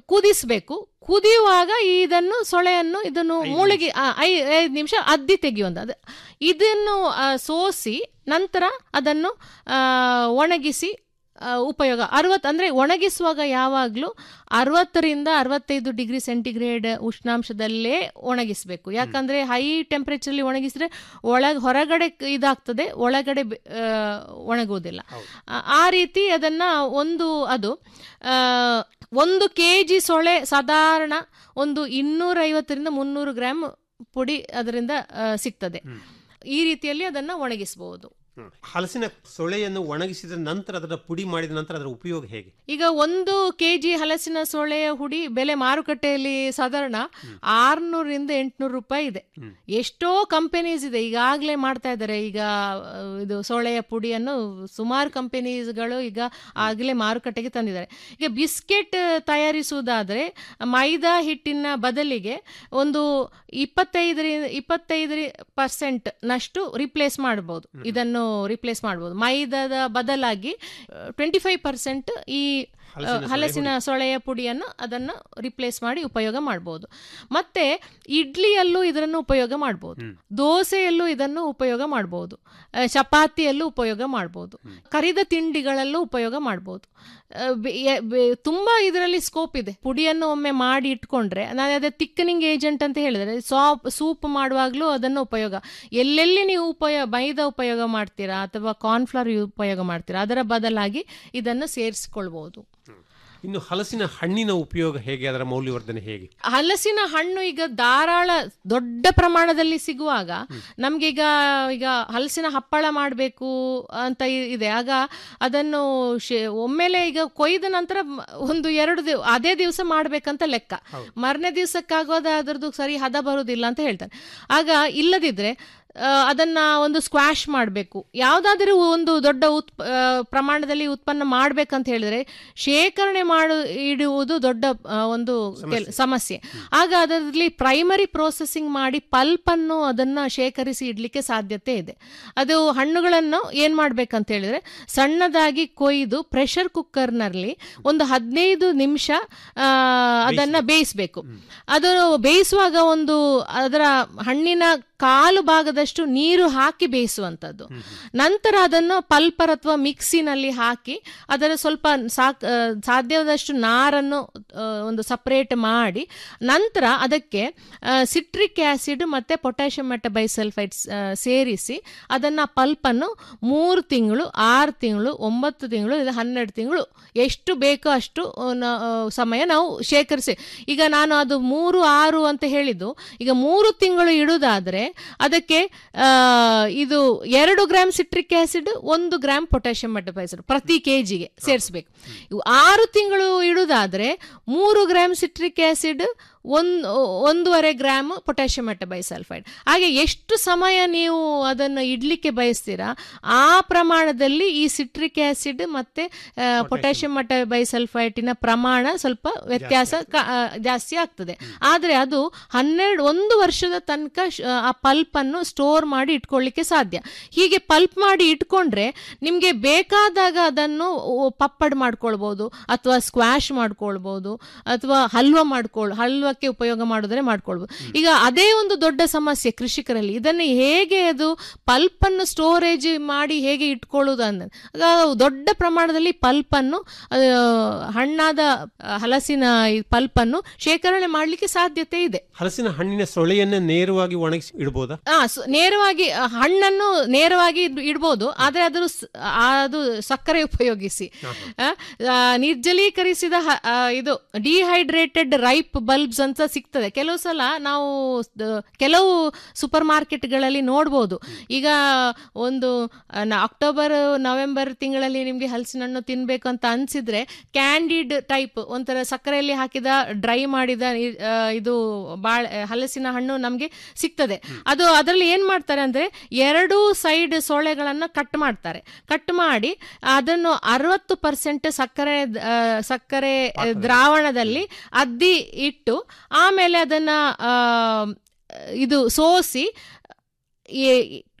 ಕುದಿಸ್ಬೇಕು ಕುದಿಯುವಾಗ ಇದನ್ನು ಸೊಳೆಯನ್ನು ಇದನ್ನು ಐದು ಮೂಳಿಗೆ ಆ, ಐ- ಐದು ನಿಮಿಷ ಅದ್ದಿ ತೆಗೆಯುವಂತ ಅದು ಇದನ್ನು ಆ, ಸೋಸಿ ನಂತರ ಅದನ್ನು ಆ, ಒಣಗಿಸಿ ಆ, ಉಪಯೋಗ ಅರವತ್ತು ಅಂದರೆ ಒಣಗಿಸುವಾಗ ಯಾವಾಗಲೂ ಅರವತ್ತರಿಂದ ಅರವತ್ತೈದು ಡಿಗ್ರಿ ಸೆಂಟಿಗ್ರೇಡ್ ಉಷ್ಣಾಂಶದಲ್ಲೇ ಒಣಗಿಸಬೇಕು ಯಾಕಂದರೆ ಹೈ ಟೆಂಪ್ರೇಚರ್ಲಿ ಒಣಗಿಸಿದ್ರೆ ಒಳಗೆ ಹೊರಗಡೆ ಕ- ಇದಾಗ್ತದೆ ಒಳಗಡೆ ಬೆ- ಆ, ಒಣಗುವುದಿಲ್ಲ ಹೌದು. ಆ- ಆ ರೀತಿ ಅದನ್ನು ಒಂದು ಅದು ಆ, ಒಂದು ಕೆ ಜಿ ಸೊಳೆ ಸಾಧಾರಣ ಒಂದು ಇನ್ನೂರೈವತ್ತರಿಂದ ಮುನ್ನೂರು ಗ್ರಾಮ್ ಪುಡಿ ಅದರಿಂದ ಆ, ಸಿಗ್ತದೆ ಹ್ಮ್. ಈ ರೀತಿಯಲ್ಲಿ ಅದನ್ನು ಒಣಗಿಸಬಹುದು ಹ್ಮ್. ಹಲಸಿನ ಸೊಳೆಯನ್ನು ಒಣಗಿಸಿದ ನಂತರ ಅದರ ಪುಡಿ ಮಾಡಿದ ನಂತರ ಅದರ ಉಪಯೋಗ ಹೇಗೆ ಈಗ ಒಂದು ಕೆ ಜಿ ಹಲಸಿನ ಸೊಳೆಯ ಹುಡಿ ಬೆಲೆ ಮಾರುಕಟ್ಟೆಯಲ್ಲಿ ಸಾಧಾರಣ ಆರ್ನೂರಿಂದ ಎಂಟುನೂರು ರೂಪಾಯಿ ಇದೆ ಹ್ಮ್. ಎಷ್ಟೋ ಕಂಪೆನೀಸ್ ಇದೆ ಈಗಾಗಲೇ ಮಾಡ್ತಾ ಇದ್ದಾರೆ ಈಗ ಆ, ಇದು ಸೊಳೆಯ ಪುಡಿಯನ್ನು ಸುಮಾರು ಕಂಪೆನೀಸ್ಗಳು ಈಗ ಆಗಲೇ ಮಾರುಕಟ್ಟೆಗೆ ತಂದಿದ್ದಾರೆ ಈಗ ಬಿಸ್ಕೆಟ್ ತಯಾರಿಸುವುದಾದರೆ ಮೈದಾ ಹಿಟ್ಟಿನ ಬದಲಿಗೆ ಒಂದು ಇಪ್ಪತ್ತೈದರಿಂದ ಇಪ್ಪತ್ತೈದು ಪರ್ಸೆಂಟ್ ನಷ್ಟು ರಿಪ್ಲೇಸ್ ಮಾಡ್ಬೋದು ಇದನ್ನು ರಿಪ್ಲೇಸ್ ಮಾಡ್ಬೋದು ಮೈದಾದ ಬದಲಾಗಿ ಟ್ವೆಂಟಿ ಫೈವ್ ಪರ್ಸೆಂಟ್ ಈ ಆ, ಹಲಸಿನ ಸೊಳೆ ಹಲಸಿನ ಸೊಳೆಯ ಪುಡಿಯನ್ನು ಅದನ್ನು ರಿಪ್ಲೇಸ್ ಮಾಡಿ ಉಪಯೋಗ ಮಾಡ್ಬೋದು ಮತ್ತೆ ಇಡ್ಲಿಯಲ್ಲೂ ಇದನ್ನು ಉಪಯೋಗ ಮಾಡ್ಬೋದು ಹ್ಮ್. ದೋಸೆಯಲ್ಲೂ ಇದನ್ನು ಉಪಯೋಗ ಮಾಡ್ಬೋದು ಆ, ಚಪಾತಿಯಲ್ಲೂ ಉಪಯೋಗ ಮಾಡ್ಬೋದು ಕರಿದ ತಿಂಡಿಗಳಲ್ಲೂ ಉಪಯೋಗ ಮಾಡ್ಬೋದು ಆ, ಬೆ- ಎ- ಬೆ- ತುಂಬಾ ಇದರಲ್ಲಿ ಸ್ಕೋಪ್ ಇದೆ ಪುಡಿಯನ್ನು ಒಮ್ಮೆ ಮಾಡಿ ಇಟ್ಕೊಂಡ್ರೆ ನಾನು ಅದೇ ತಿಕ್ಕನಿಂಗ್ ಏಜೆಂಟ್ ಅಂತ ಹೇಳಿದ್ರೆ ಸಾಪ್ ಸೂಪ್ ಮಾಡುವಾಗಲೂ ಅದನ್ನು ಉಪಯೋಗ ಎಲ್ಲೆಲ್ಲಿ ನೀವು ಉಪಯೋಗ ಮೈದಾ ಉಪಯೋಗ ಮಾಡ್ತೀರಾ ಅಥವಾ ಕಾರ್ನ್ಫ್ಲವರ್ ಉಪಯೋಗ ಮಾಡ್ತೀರಾ ಅದರ ಬದಲಾಗಿ ಇದನ್ನು ಸೇರಿಸಿಕೊಳ್ಬಹುದು ಇನ್ನು ಹಲಸಿನ ಹಣ್ಣಿನ ಉಪಯೋಗ ಹೇಗೆ ಅದರ ಮೌಲ್ಯವರ್ಧನೆ ಹೇಗೆ ಹಲಸಿನ ಹಣ್ಣು ಈಗ ಧಾರಾಳ ದೊಡ್ಡ ಪ್ರಮಾಣದಲ್ಲಿ ಸಿಗುವಾಗ ನಮ್ಗೆ ಈಗ ಈಗ ಹಲಸಿನ ಹಪ್ಪಳ ಮಾಡಬೇಕು ಅಂತ ಇ- ಇದೆ ಆಗ ಅದನ್ನು ಶೇ- ಒಮ್ಮೆಲೆ ಈಗ ಕೊಯ್ದ ನಂತರ ಮ- ಒಂದು ಎರಡು ದಿವ ಅದೇ ದಿವಸ ಮಾಡ್ಬೇಕಂತ ಲೆಕ್ಕ ಮರನೇ ದಿವಸಕ್ಕಾಗೋದ ಅದರದ್ದು ಸರಿ ಹದ ಬರುವುದಿಲ್ಲ ಅಂತ ಹೇಳ್ತಾರೆ ಆಗ ಇಲ್ಲದಿದ್ರೆ ಆ, ಅದನ್ನ ಒಂದು ಸ್ಕ್ವಾಶ್ ಮಾಡಬೇಕು ಯಾವುದಾದರೂ ಒಂದು ದೊಡ್ಡ ಉತ್ ಆ, ಪ್ರಮಾಣದಲ್ಲಿ ಉತ್ಪನ್ನ ಮಾಡ್ಬೇಕಂತ ಹೇಳಿದ್ರೆ ಶೇಖರಣೆ ಮಾಡು ಇಡುವುದು ದೊಡ್ಡ ಆ, ಒಂದು ಕೆಲ್- ಸಮಸ್ಯೆ ಆಗ ಅದರಲ್ಲಿ ಪ್ರೈಮರಿ ಪ್ರೋಸೆಸಿಂಗ್ ಮಾಡಿ ಪಲ್ಪನ್ನು ಅದನ್ನ ಶೇಖರಿಸಿ ಇಡ್ಲಿಕ್ಕೆ ಸಾಧ್ಯತೆ ಇದೆ ಅದು ಹಣ್ಣುಗಳನ್ನು ಏನ್ ಮಾಡ್ಬೇಕಂತ ಹೇಳಿದ್ರೆ ಸಣ್ಣದಾಗಿ ಕೊಯ್ದು ಪ್ರೆಷರ್ ಕುಕ್ಕರ್ನಲ್ಲಿ ಒಂದು ಹದಿನೈದು ನಿಮಿಷ ಆ, ಅದನ್ನ ಬೇಯಿಸಬೇಕು ಅದು ಬೇಯಿಸುವಾಗ ಒಂದು ಅದರ ಹಣ್ಣಿನ ಕಾಲು ಭಾಗದಷ್ಟು ನೀರು ಹಾಕಿ ಬೇಯಿಸುವಂಥದ್ದು ನಂತರ ಅದನ್ನು ಪಲ್ಪರ್ ಅಥವಾ ಮಿಕ್ಸಿನಲ್ಲಿ ಹಾಕಿ ಅದರ ಸ್ವಲ್ಪ ಸಾಕ್ ಆ, ಸಾಧ್ಯವಾದಷ್ಟು ನಾರನ್ನು ಆ, ಒಂದು ಸಪರೇಟ್ ಮಾಡಿ ನಂತರ ಅದಕ್ಕೆ ಸಿಟ್ರಿಕ್ ಆಸಿಡ್ ಮತ್ತೆ ಪೊಟ್ಯಾಷಿಯಂ ಮೆಟಬೈಸಲ್ಫೈಡ್ ಸೇರಿಸಿ ಅದನ್ನ ಪಲ್ಪನ್ನು ಮೂರು ತಿಂಗಳು ಆರು ತಿಂಗಳು ಒಂಬತ್ತು ತಿಂಗಳು ಇದು ಹನ್ನೆರಡು ತಿಂಗಳು ಎಷ್ಟು ಬೇಕೋ ಅಷ್ಟು ಆ, ನ- ಆ, ಸಮಯ ನಾವು ಶೇಖರಿಸಿ ಈಗ ನಾನು ಅದು ಮೂರು ಆರು ಅಂತ ಹೇಳಿದ್ದು ಈಗ ಮೂರು ತಿಂಗಳು ಇಡುವುದಾದ್ರೆ ಅದಕ್ಕೆ ಆ, ಇದು ಎರಡು ಗ್ರಾಮ್ ಸಿಟ್ರಿಕ್ ಆಸಿಡ್ ಒಂದು ಗ್ರಾಮ್ ಪೊಟ್ಯಾಷಿಯಂ ಮೆಟಬೈಸಲ್ ಪ್ರತಿ ಕೆ ಜಿಗೆ ಸೇರಿಸಬೇಕು ಇವು ಆರು ತಿಂಗಳು ಇಡುವುದಾದ್ರೆ ಮೂರು ಗ್ರಾಮ್ ಸಿಟ್ರಿಕ್ ಆಸಿಡ್ ಒಂದು ಒಂದೂವರೆ ಗ್ರಾಮ್ ಪೊಟ್ಯಾಷಿಯಂ ಮೆಟಬೈಸಲ್ಫೈಡ್ ಹಾಗೆ ಎಷ್ಟು ಸಮಯ ನೀವು ಅದನ್ನು ಇಡ್ಲಿಕ್ಕೆ ಬಯಸ್ತೀರಾ ಆ ಪ್ರಮಾಣದಲ್ಲಿ ಈ ಸಿಟ್ರಿಕ್ ಆಸಿಡ್ ಮತ್ತೆ ಪೊಟ್ಯಾಷಿಯಂ ಮೆಟಬೈಸಲ್ಫೈಟಿನ ಪ್ರಮಾಣ ಸ್ವಲ್ಪ ವ್ಯತ್ಯಾಸ ಕ- ಆ, ಜಾಸ್ತಿ ಆಗ್ತದೆ ಆದರೆ ಅದು ಹನ್ನೆರಡು ಒಂದು ವರ್ಷದ ತನಕ ಶ್- ಆ ಪಲ್ಪ್ ಅನ್ನು ಸ್ಟೋರ್ ಮಾಡಿ ಇಟ್ಕೊಳ್ಳಿಕ್ಕೆ ಸಾಧ್ಯ ಹೀಗೆ ಪಲ್ಪ್ ಮಾಡಿ ಇಟ್ಕೊಂಡ್ರೆ ನಿಮಗೆ ಬೇಕಾದಾಗ ಅದನ್ನು ಓ, ಪಪ್ಪಡ್ ಮಾಡ್ಕೊಳ್ಬಹುದು ಅಥವಾ ಸ್ಕ್ವಾಶ್ ಮಾಡ್ಕೊಳ್ಬಹುದು ಅಥವಾ ಹಲ್ವಾ ಮಾಡ್ಕೊಳ್ ಹಲ್ವಕ್ಕೆ ಉಪಯೋಗ ಮಾಡಿದ್ರೆ ಮಾಡ್ಕೊಳ್ಬಹುದು ಈಗ ಅದೇ ಒಂದು ದೊಡ್ಡ ಸಮಸ್ಯೆ ಕೃಷಿಕರಲ್ಲಿ ಇದನ್ನು ಹೇಗೆ ಅದು ಪಲ್ಪ್ ಅನ್ನು ಸ್ಟೋರೇಜ್ ಮಾಡಿ ಹೇಗೆ ಇಟ್ಕೊಳ್ಳುವುದು ಅಂದ್ರೆ ಆಗ ದೊಡ್ಡ ಪ್ರಮಾಣದಲ್ಲಿ ಪಲ್ಪ್ ಅನ್ನು ಆ, ಹಣ್ಣಾದ ಆ, ಹಲಸಿನ ಪಲ್ಪ್ ಅನ್ನು ಶೇಖರಣೆ ಮಾಡಲಿಕ್ಕೆ ಸಾಧ್ಯತೆ ಇದೆ ಹಲಸಿನ ಹಣ್ಣಿನ ಸೊಳೆಯನ್ನ ನೇರವಾಗಿ ಒಣಗಿಸಿ ಇಡ್ಬೋದಾ ಆ, ಸ- ನೇರವಾಗಿ ಆ, ಹಣ್ಣನ್ನು ನೇರವಾಗಿ ಇಡ್- ಇಡ್ಬೋದು ಆದ್ರೆ ಅದ್ರ ಸ್- ಆ, ಅದು ಸಕ್ಕರೆ ಉಪಯೋಗಿಸಿ ಆ, ಆ, ನಿರ್ಜಲೀಕರಿಸಿದ ಹ- ಆ, ಇದು ಡಿಹೈಡ್ರೇಟೆಡ್ ರೈಪ್ ಬಲ್ಬ್ಸ್ ಅಂತ ಸಿಗ್ತದೆ ಕೆಲವು ಸಲ ನಾವು ದ- ಕೆಲವು ಸೂಪರ್ ಮಾರ್ಕೆಟ್ಗಳಲ್ಲಿ ನೋಡ್ಬೋದು ಈಗ ಒಂದು ಆ, ನ- ಅಕ್ಟೋಬರ್ ನವೆಂಬರ್ ತಿಂಗಳಲ್ಲಿ ನಿಮಗೆ ಹಲಸಿನ ಹಣ್ಣು ತಿನ್ಬೇಕು ಅಂತ ಅನ್ಸಿದ್ರೆ ಕ್ಯಾಂಡಿಡ್ ಟೈಪ್ ಒಂಥರ ಸಕ್ಕರೆಯಲ್ಲಿ ಹಾಕಿದ ಡ್ರೈ ಮಾಡಿದ ನೀರ್- ಆ, ಇದು ಬಾಳೆ ಹಲಸಿನ ಹಣ್ಣು ನಮಗೆ ಸಿಗ್ತದೆ ಅದು ಅದರಲ್ಲಿ ಏನ್ ಮಾಡ್ತಾರೆ ಅಂದ್ರೆ ಎರಡು ಸೈಡ್ ಸೊಳ್ಳೆಗಳನ್ನ ಕಟ್ ಮಾಡ್ತಾರೆ ಕಟ್ ಮಾಡಿ ಅದನ್ನು ಅರವತ್ತು ಪರ್ಸೆಂಟ್ ಸಕ್ಕರೆ ಆ, ಸಕ್ಕರೆ ದ್ರಾವಣದಲ್ಲಿ ಅದ್ದಿ ಇಟ್ಟು ಆಮೇಲೆ ಅದನ್ನ ಆ, ಇದು ಸೋಸಿ ಈ-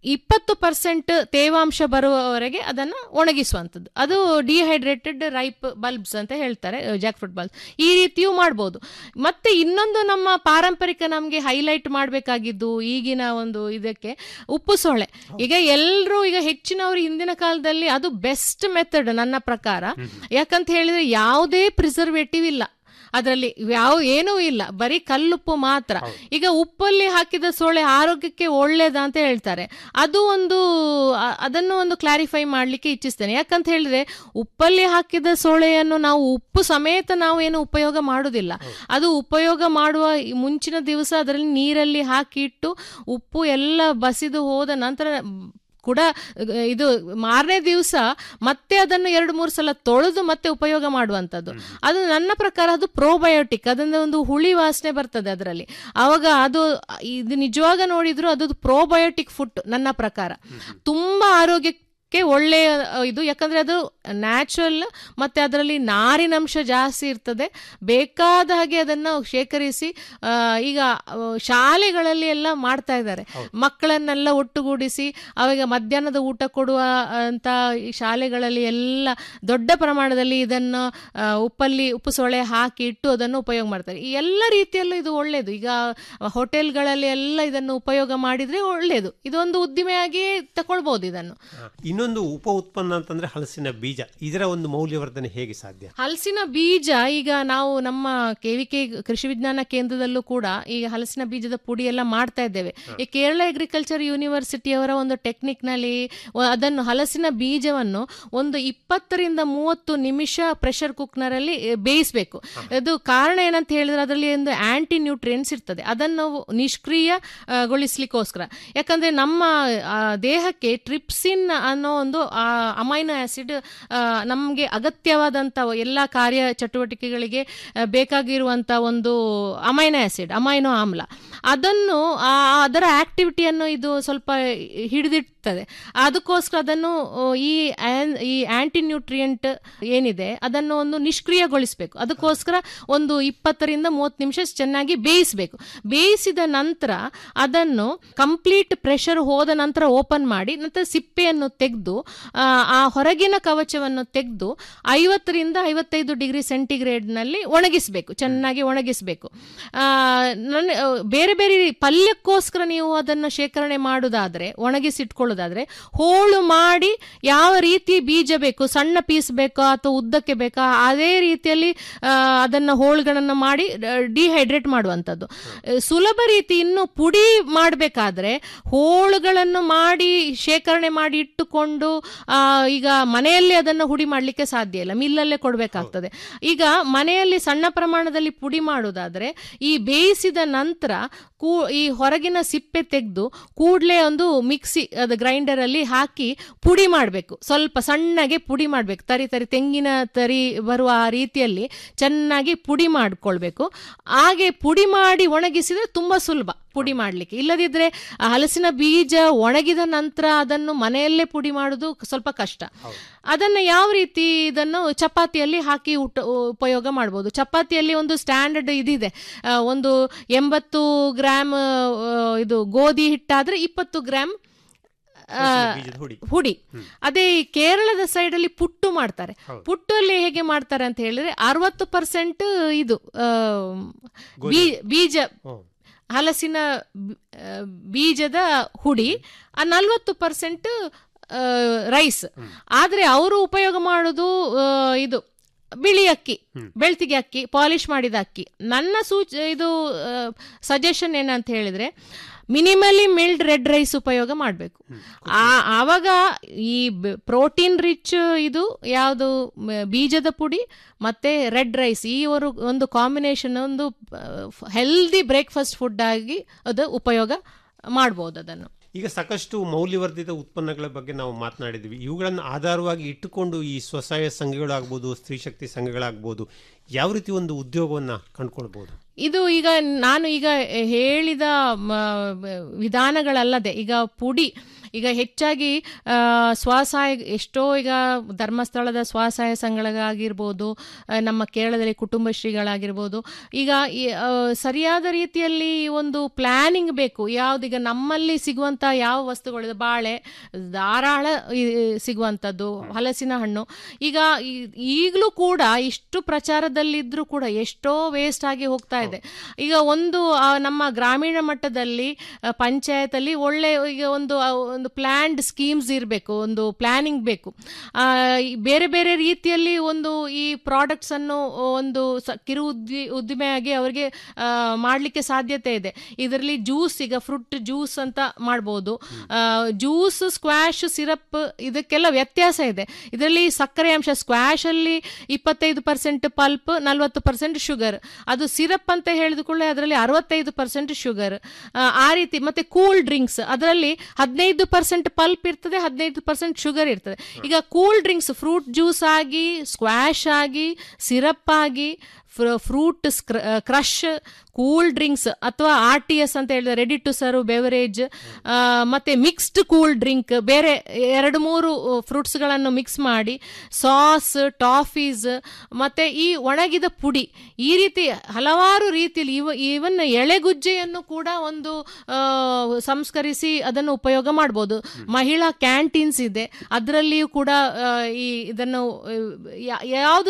ಇಪ್ಪತ್ತು ಪರ್ಸೆಂಟ್ ತೇವಾಂಶ ಬರುವವರೆಗೆ ಅದನ್ನು ಒಣಗಿಸುವಂಥದ್ದು ಅದು ಡಿಹೈಡ್ರೇಟೆಡ್ ರೈಪ್ ಬಲ್ಬ್ಸ್ ಅಂತ ಹೇಳ್ತಾರೆ ಜಾಕ್ ಫ್ರೂಟ್ ಬಲ್ಬ್ಸ್ ಈ ರೀತಿಯೂ ಮಾಡ್ಬೋದು ಮತ್ತೆ ಇನ್ನೊಂದು ನಮ್ಮ ಪಾರಂಪರಿಕ ನಮಗೆ ಹೈಲೈಟ್ ಮಾಡಬೇಕಾಗಿದ್ದು ಈಗಿನ ಒಂದು ಇದಕ್ಕೆ ಉಪ್ಪು ಸೊಳ್ಳೆ ಈಗ ಎಲ್ಲರೂ ಈಗ ಹೆಚ್ಚಿನವರು ಹಿಂದಿನ ಕಾಲದಲ್ಲಿ ಅದು ಬೆಸ್ಟ್ ಮೆಥಡ್ ನನ್ನ ಪ್ರಕಾರ ಯಾಕಂತ ಹೇಳಿದ್ರೆ ಯಾವುದೇ ಪ್ರಿಸರ್ವೇಟಿವ್ ಇಲ್ಲ ಅದರಲ್ಲಿ ಯಾವ ಏನೂ ಇಲ್ಲ ಬರೀ ಕಲ್ಲುಪ್ಪು ಮಾತ್ರ ಈಗ ಉಪ್ಪಲ್ಲಿ ಹಾಕಿದ ಸೊಳ್ಳೆ ಆರೋಗ್ಯಕ್ಕೆ ಒಳ್ಳೇದ ಅಂತ ಹೇಳ್ತಾರೆ ಅದು ಒಂದು ಅ- ಅದನ್ನು ಒಂದು ಕ್ಲಾರಿಫೈ ಮಾಡಲಿಕ್ಕೆ ಇಚ್ಛಿಸ್ತೇನೆ ಯಾಕಂತ ಹೇಳಿದ್ರೆ ಉಪ್ಪಲ್ಲಿ ಹಾಕಿದ ಸೊಳ್ಳೆಯನ್ನು ನಾವು ಉಪ್ಪು ಸಮೇತ ನಾವು ಏನು ಉಪಯೋಗ ಮಾಡುವುದಿಲ್ಲ ಅದು ಉಪಯೋಗ ಮಾಡುವ ಈ ಮುಂಚಿನ ದಿವಸ ಅದರಲ್ಲಿ ನೀರಲ್ಲಿ ಹಾಕಿ ಇಟ್ಟು ಉಪ್ಪು ಎಲ್ಲ ಬಸಿದು ಹೋದ ನಂತರ ಕೂಡ ಅಹ್, ಇದು ಮಾರನೇ ದಿವಸ ಮತ್ತೆ ಅದನ್ನು ಎರಡು ಮೂರು ಸಲ ತೊಳೆದು ಮತ್ತೆ ಉಪಯೋಗ ಮಾಡುವಂಥದ್ದು ಅದು ನನ್ನ ಪ್ರಕಾರ ಅದು ಪ್ರೋಬಯೋಟಿಕ್ ಅದರಿಂದ ಒಂದು ಹುಳಿ ವಾಸನೆ ಬರ್ತದೆ ಅದರಲ್ಲಿ ಆವಾಗ ಅದು ಇದು ನಿಜವಾಗ ನೋಡಿದ್ರು ಅದು ಪ್ರೋಬಯೋಟಿಕ್ ಫುಡ್ ನನ್ನ ಪ್ರಕಾರ ತುಂಬಾ ಆರೋಗ್ಯಕ್ಕೆ ಒಳ್ಳೆಯ ಅಹ್, ಇದು ಯಾಕಂದ್ರೆ ಅದು ನ್ಯಾಚುರಲ್ ಮತ್ತೆ ಅದರಲ್ಲಿ ನಾರಿನಂಶ ಜಾಸ್ತಿ ಇರ್ತದೆ ಬೇಕಾದ ಹಾಗೆ ಅದನ್ನು ಶೇಖರಿಸಿ ಆ, ಈಗ ಅಹ್, ಶಾಲೆಗಳಲ್ಲಿ ಎಲ್ಲ ಮಾಡ್ತಾ ಇದ್ದಾರೆ ಮಕ್ಕಳನ್ನೆಲ್ಲ ಒಟ್ಟುಗೂಡಿಸಿ ಅವಾಗ ಮಧ್ಯಾಹ್ನದ ಊಟ ಕೊಡುವ ಅಂತ ಈ ಶಾಲೆಗಳಲ್ಲಿ ಎಲ್ಲ ದೊಡ್ಡ ಪ್ರಮಾಣದಲ್ಲಿ ಇದನ್ನು ಆ, ಉಪ್ಪಲ್ಲಿ ಉಪ್ಪು ಸೊಳೆ ಹಾಕಿ ಇಟ್ಟು ಅದನ್ನು ಉಪಯೋಗ ಮಾಡ್ತಾರೆ ಈ ಎಲ್ಲ ರೀತಿಯಲ್ಲೂ ಇದು ಒಳ್ಳೆಯದು ಈಗ ಹೋಟೆಲ್ಗಳಲ್ಲಿ ಎಲ್ಲ ಇದನ್ನು ಉಪಯೋಗ ಮಾಡಿದ್ರೆ ಒಳ್ಳೆಯದು ಇದೊಂದು ಉದ್ದಿಮೆಯಾಗಿ ತಗೊಳ್ಬಹುದು ಇದನ್ನು ಆ, ಇನ್ನೊಂದು ಉಪ ಉತ್ಪನ್ನ ಅಂತಂದ್ರೆ ಹಲಸಿನ ಬೀಜ ಇದರ ಒಂದು ಮೌಲ್ಯವರ್ಧನೆ ಹೇಗೆ ಸಾಧ್ಯ ಹಲಸಿನ ಬೀಜ ಈಗ ನಾವು ನಮ್ಮ ಕೆವಿಕೆ ಕೃಷಿ ವಿಜ್ಞಾನ ಕೇಂದ್ರದಲ್ಲೂ ಕೂಡ ಈಗ ಹಲಸಿನ ಬೀಜದ ಪುಡಿ ಎಲ್ಲ ಮಾಡ್ತಾ ಇದ್ದೇವೆ ಈ ಕೇರಳ ಅಗ್ರಿಕಲ್ಚರ್ ಯೂನಿವರ್ಸಿಟಿಯವರ ಒಂದು ಟೆಕ್ನಿಕ್ ನಲ್ಲಿ ವ- ಅದನ್ನು ಹಲಸಿನ ಬೀಜವನ್ನು ಒಂದು ಇಪ್ಪತ್ತರಿಂದ ಮೂವತ್ತು ನಿಮಿಷ ಪ್ರೆಷರ್ ಕುಕ್ನರಲ್ಲಿ ಬೇಯಿಸಬೇಕು ಅದು ಕಾರಣ ಏನಂತ ಹೇಳಿದ್ರೆ ಅದರಲ್ಲಿ ಒಂದು ಆಂಟಿ ನ್ಯೂಟ್ರಿಯೆಂಟ್ಸ್ ಇರ್ತದೆ ಅದನ್ನು ನಿಷ್ಕ್ರಿಯ ಆ, ಗೊಳಿಸ್ಲಿಕ್ಕೋಸ್ಕರ ಯಾಕಂದ್ರೆ ನಮ್ಮ ಆ, ದೇಹಕ್ಕೆ ಟ್ರಿಪ್ಸಿನ್ ಅನ್ನೋ ಒಂದು ಅಮೈನೋ ಆಸಿಡ್ ನಮಗೆ ಅಗತ್ಯವಾದಂಥ ಎಲ್ಲ ಕಾರ್ಯ ಚಟುವಟಿಕೆಗಳಿಗೆ ಆ, ಬೇಕಾಗಿರುವಂಥ ಒಂದು ಅಮೈನೋ ಆಸಿಡ್ ಅಮೈನೋ ಆಮ್ಲ ಅದನ್ನು ಆ, ಅದರ ಆಕ್ಟಿವಿಟಿಯನ್ನು ಇದು ಸ್ವಲ್ಪ ಹಿಡಿದಿಡ್ತದೆ ಅದಕ್ಕೋಸ್ಕರ ಅದನ್ನು ಆ, ಈ ಆನ್- ಈ ಆಂಟಿ ನ್ಯೂಟ್ರಿಯೆಂಟ್ ಏನಿದೆ ಅದನ್ನು ಒಂದು ನಿಷ್ಕ್ರಿಯಗೊಳಿಸಬೇಕು ಅದಕ್ಕೋಸ್ಕರ ಒಂದು ಇಪ್ಪತ್ತರಿಂದ ಮೂವತ್ತು ನಿಮಿಷ ಚೆನ್ನಾಗಿ ಬೇಯಿಸಬೇಕು ಬೇಯಿಸಿದ ನಂತರ ಅದನ್ನು ಕಂಪ್ಲೀಟ್ ಪ್ರೆಷರ್ ಹೋದ ನಂತರ ಓಪನ್ ಮಾಡಿ ನಂತರ ಸಿಪ್ಪೆಯನ್ನು ತೆಗೆದು ಆ ಹೊರಗಿನ ಕವಚವನ್ನು ತೆಗೆದು ಐವತ್ತರಿಂದ ಐವತ್ತೈದು ಡಿಗ್ರಿ ಸೆಂಟಿಗ್ರೇಡ್ನಲ್ಲಿ ಒಣಗಿಸಬೇಕು ಚೆನ್ನಾಗಿ ಒಣಗಿಸಬೇಕು ಆ, ನನ್ನ ಆ, ಬೇರೆ ಬೇರೆ ರೀ- ಪಲ್ಯಕ್ಕೋಸ್ಕರ ನೀವು ಅದನ್ನು ಶೇಖರಣೆ ಮಾಡುವುದಾದ್ರೆ ಒಣಗಿಸಿಟ್ಕೊಳ್ಳೋದಾದ್ರೆ ಹೋಳು ಮಾಡಿ ಯಾವ ರೀತಿ ಬೀಜ ಬೇಕು ಸಣ್ಣ ಪೀಸ್ ಬೇಕಾ ಅಥವಾ ಉದ್ದಕ್ಕೆ ಬೇಕಾ ಅದೇ ರೀತಿಯಲ್ಲಿ ಆ, ಅದನ್ನ ಹೋಳುಗಳನ್ನು ಮಾಡಿ ಡಿಹೈಡ್ರೇಟ್ ಮಾಡುವಂಥದ್ದು ಆ, ಸುಲಭ ರೀತಿ ಇನ್ನು ಪುಡಿ ಮಾಡಬೇಕಾದ್ರೆ ಹೋಳುಗಳನ್ನು ಮಾಡಿ ಶೇಖರಣೆ ಮಾಡಿ ಇಟ್ಟುಕೊಂಡು ಆ, ಈಗ ಮನೆಯಲ್ಲಿ ಅದನ್ನು ಹುಡಿ ಮಾಡಲಿಕ್ಕೆ ಸಾಧ್ಯ ಇಲ್ಲ ಮಿಲ್ಲಲ್ಲೇ ಕೊಡಬೇಕಾಗ್ತದೆ ಈಗ ಮನೆಯಲ್ಲಿ ಸಣ್ಣ ಪ್ರಮಾಣದಲ್ಲಿ ಪುಡಿ ಮಾಡುವುದಾದ್ರೆ ಈ ಬೇಯಿಸಿದ ನಂತರ ಕೂ ಈ ಹೊರಗಿನ ಸಿಪ್ಪೆ ತೆಗೆದು ಕೂಡಲೇ ಒಂದು ಮಿಕ್ಸಿ ಅದು ಗ್ರೈಂಡರ್ ಅಲ್ಲಿ ಹಾಕಿ ಪುಡಿ ಮಾಡಬೇಕು ಸ್ವಲ್ಪ ಸಣ್ಣಗೆ ಪುಡಿ ಮಾಡಬೇಕು ತರಿ ತರಿ ತೆಂಗಿನ ತರಿ ಬರುವ ಆ ರೀತಿಯಲ್ಲಿ ಚೆನ್ನಾಗಿ ಪುಡಿ ಮಾಡಿಕೊಳ್ಬೇಕು ಹಾಗೆ ಪುಡಿ ಮಾಡಿ ಒಣಗಿಸಿದ್ರೆ ತುಂಬಾ ಸುಲಭ ಪುಡಿ ಮಾಡಲಿಕ್ಕೆ ಇಲ್ಲದಿದ್ರೆ ಆ ಹಲಸಿನ ಬೀಜ ಒಣಗಿದ ನಂತರ ಅದನ್ನು ಮನೆಯಲ್ಲೇ ಪುಡಿ ಮಾಡೋದು ಸ್ವಲ್ಪ ಕಷ್ಟ ಅದನ್ನು ಯಾವ ರೀತಿ ಇದನ್ನು ಚಪಾತಿಯಲ್ಲಿ ಹಾಕಿ ಊಟ ಉಪಯೋಗ ಮಾಡ್ಬೋದು ಚಪಾತಿಯಲ್ಲಿ ಒಂದು ಸ್ಟ್ಯಾಂಡರ್ಡ್ ಇದಿದೆ ಆ, ಒಂದು ಎಂಬತ್ತು ಗ್ರಾಮ್ ಆ, ಇದು ಗೋಧಿ ಹಿಟ್ಟಾದ್ರೆ ಇಪ್ಪತ್ತು ಗ್ರಾಮ್ ಆ, ಹಲಸಿನ ಬೀಜದ ಹುಡಿ ಹುಡಿ ಅದೇ ಈ ಕೇರಳದ ಸೈಡ್ ಅಲ್ಲಿ ಪುಟ್ಟು ಮಾಡ್ತಾರೆ ಪುಟ್ಟು ಅಲ್ಲಿ ಹೇಗೆ ಮಾಡ್ತಾರೆ ಅಂತ ಹೇಳಿದ್ರೆ ಅರವತ್ತು ಪರ್ಸೆಂಟ್ ಇದು ಆ, ಬೀ- ಬೀಜ ಹ್ಮ್. ಹಲಸಿನ ಬಿ- ಆ, ಬೀಜದ ಹುಡಿ ಆ ನಲ್ವತ್ತು ಪರ್ಸೆಂಟ್ ರೈಸ್ ಆದ್ರೆ ಅವರು ಉಪಯೋಗ ಮಾಡೋದು ಆ, ಇದು ಬಿಳಿ ಅಕ್ಕಿ ಬೆಳ್ತಿಗೆ ಅಕ್ಕಿ ಪಾಲಿಶ್ ಮಾಡಿದ ಅಕ್ಕಿ ನನ್ನ ಸೂಚ ಇದು ಸಜೆಷನ್ ಏನಂತ ಹೇಳಿದ್ರೆ ಮಿನಿಮಲಿ ಮಿಲ್ಡ್ ರೆಡ್ ರೈಸ್ ಉಪಯೋಗ ಮಾಡಬೇಕು ಆವಾಗ ಈ ಪ್ರೋಟೀನ್ ರಿಚ್ ಇದು ಯಾವುದು ಮ- ಬೀಜದ ಪುಡಿ ಮತ್ತೆ ರೆಡ್ ರೈಸ್ ಈ ಒಂದು ಒಂದು ಕಾಂಬಿನೇಷನ್ ಒಂದು ಹೆಲ್ದಿ ಬ್ರೇಕ್ಫಾಸ್ಟ್ ಫುಡ್ ಆಗಿ ಅದು ಉಪಯೋಗ ಮಾಡ್ಬೋದು ಅದನ್ನು ಈಗ ಸಾಕಷ್ಟು ಮೌಲ್ಯವರ್ಧಿತ ಉತ್ಪನ್ನಗಳ ಬಗ್ಗೆ ನಾವು ಮಾತನಾಡಿದ್ವಿ ಇವುಗಳನ್ನು ಆಧಾರವಾಗಿ ಇಟ್ಟುಕೊಂಡು ಈ ಸ್ವಸಹಾಯ ಸಂಘಗಳಾಗ್ಬೋದು ಸ್ತ್ರೀ ಶಕ್ತಿ ಸಂಘಗಳಾಗ್ಬೋದು ಯಾವ ರೀತಿ ಒಂದು ಉದ್ಯೋಗವನ್ನ ಕಂಡುಕೊಳ್ಬಹುದು ಇದು ಈಗ ನಾನು ಈಗ ಹೇಳಿದ ಮ, ವಿಧಾನಗಳಲ್ಲದೆ ಈಗ ಪುಡಿ ಈಗ ಹೆಚ್ಚಾಗಿ ಆ, ಸ್ವಸಹಾಯ ಎಷ್ಟೋ ಈಗ ಧರ್ಮಸ್ಥಳದ ಸ್ವಸಹಾಯ ಸಂಘಗಳಾಗಿರ್ಬೋದು ಆ, ನಮ್ಮ ಕೇರಳದಲ್ಲಿ ಕುಟುಂಬಶ್ರೀಗಳಾಗಿರ್ಬೋದು ಈಗ ಈ, ಆ, ಸರಿಯಾದ ರೀತಿಯಲ್ಲಿ ಈ ಒಂದು ಪ್ಲಾನಿಂಗ್ ಬೇಕು ಯಾವುದೀಗ ನಮ್ಮಲ್ಲಿ ಸಿಗುವಂಥ ಯಾವ ವಸ್ತುಗಳಿದೆ ಬಾಳೆ ಧಾರಾಳ ಈ, ಸಿಗುವಂಥದ್ದು ಹಲಸಿನ ಹಣ್ಣು ಈಗ ಈ- ಈಗಲೂ ಕೂಡ ಇಷ್ಟು ಪ್ರಚಾರದಲ್ಲಿದ್ರೂ ಕೂಡ ಎಷ್ಟೋ ವೇಸ್ಟ್ ಆಗಿ ಹೋಗ್ತಾ ಇದೆ ಈಗ ಒಂದು ಆ, ನಮ್ಮ ಗ್ರಾಮೀಣ ಮಟ್ಟದಲ್ಲಿ ಪಂಚಾಯತ್ ಅಲ್ಲಿ ಒಳ್ಳೆ ಈಗ ಒಂದು ಆ, ಒಂದು ಪ್ಲ್ಯಾಂಡ್ ಸ್ಕೀಮ್ಸ್ ಇರಬೇಕು ಒಂದು ಪ್ಲಾನಿಂಗ್ ಬೇಕು ಆ, ಈ ಬೇರೆ ಬೇರೆ ರೀತಿಯಲ್ಲಿ ಒಂದು ಈ ಪ್ರಾಡಕ್ಟ್ಸ್ ಅನ್ನು ಒಂದು ಸ- ಕಿರು ಉದ್ದಿ ಉದ್ದಿಮೆಯಾಗಿ ಅವರಿಗೆ ಮಾಡಲಿಕ್ಕೆ ಸಾಧ್ಯತೆ ಇದೆ ಇದರಲ್ಲಿ ಜ್ಯೂಸ್ ಈಗ ಫ್ರೂಟ್ ಜ್ಯೂಸ್ ಅಂತ ಮಾಡ್ಬೋದು ಜ್ಯೂಸ್ ಸ್ಕ್ವಾಶ್ ಸಿರಪ್ ಇದಕ್ಕೆಲ್ಲ ವ್ಯತ್ಯಾಸ ಇದೆ ಇದರಲ್ಲಿ ಸಕ್ಕರೆ ಅಂಶ ಸ್ಕ್ವಾಶ್ ಅಲ್ಲಿ ಇಪ್ಪತ್ತೈದು ಪರ್ಸೆಂಟ್ ಪಲ್ಪ್ ನಲ್ವತ್ತು ಪರ್ಸೆಂಟ್ ಶುಗರ್ ಅದು ಸಿರಪ್ ಅಂತ ಹೇಳಿದುಕೊಳ್ಳೆ ಅದರಲ್ಲಿ ಅರವತ್ತೈದು ಪರ್ಸೆಂಟ್ ಶುಗರ್ ಆ ರೀತಿ ಮತ್ತೆ ಕೂಲ್ ಡ್ರಿಂಕ್ಸ್ ಅದರಲ್ಲಿ ಹದಿನೈದು ಪರ್ಸೆಂಟ್ ಪಲ್ಪ್ ಇರ್ತದೆ ಹದಿನೈದು ಪರ್ಸೆಂಟ್ ಶುಗರ್ ಇರ್ತದೆ ಈಗ ಕೂಲ್ ಡ್ರಿಂಕ್ಸ್ ಫ್ರೂಟ್ ಜ್ಯೂಸ್ ಆಗಿ ಸ್ಕ್ವಾಶ್ ಆಗಿ ಸಿರಪ್ ಆಗಿ ಫ್ರೂಟ್ ಕ್ರಶ್ ಕೂಲ್ ಡ್ರಿಂಕ್ಸ್ ಅಥವಾ ಆರ್ ಟಿ ಎಸ್ ಅಂತ ಹೇಳಿದ್ರೆ ರೆಡಿ ಟು ಸರ್ವ್ ಬೆವರೇಜ್ ಮತ್ತೆ ಮಿಕ್ಸ್ಡ್ ಕೂಲ್ ಡ್ರಿಂಕ್ ಬೇರೆ ಎರಡು ಮೂರು ಫ್ರೂಟ್ಸ್ಗಳನ್ನು ಮಿಕ್ಸ್ ಮಾಡಿ ಸಾಸ್ ಟಾಫೀಸ್ ಮತ್ತೆ ಈ ಒಣಗಿದ ಪುಡಿ ಈ ರೀತಿ ಹಲವಾರು ರೀತಿಯಲ್ಲಿ ಇವ ಈವನ್ ಎಳೆಗುಜ್ಜೆಯನ್ನು ಕೂಡ ಒಂದು ಆ, ಸಂಸ್ಕರಿಸಿ ಅದನ್ನು ಉಪಯೋಗ ಮಾಡ್ಬೋದು ಮಹಿಳಾ ಕ್ಯಾಂಟೀನ್ಸ್ ಇದೆ ಅದರಲ್ಲಿಯೂ ಕೂಡ ಆ, ಈ ಇದನ್ನು ಯಾವುದು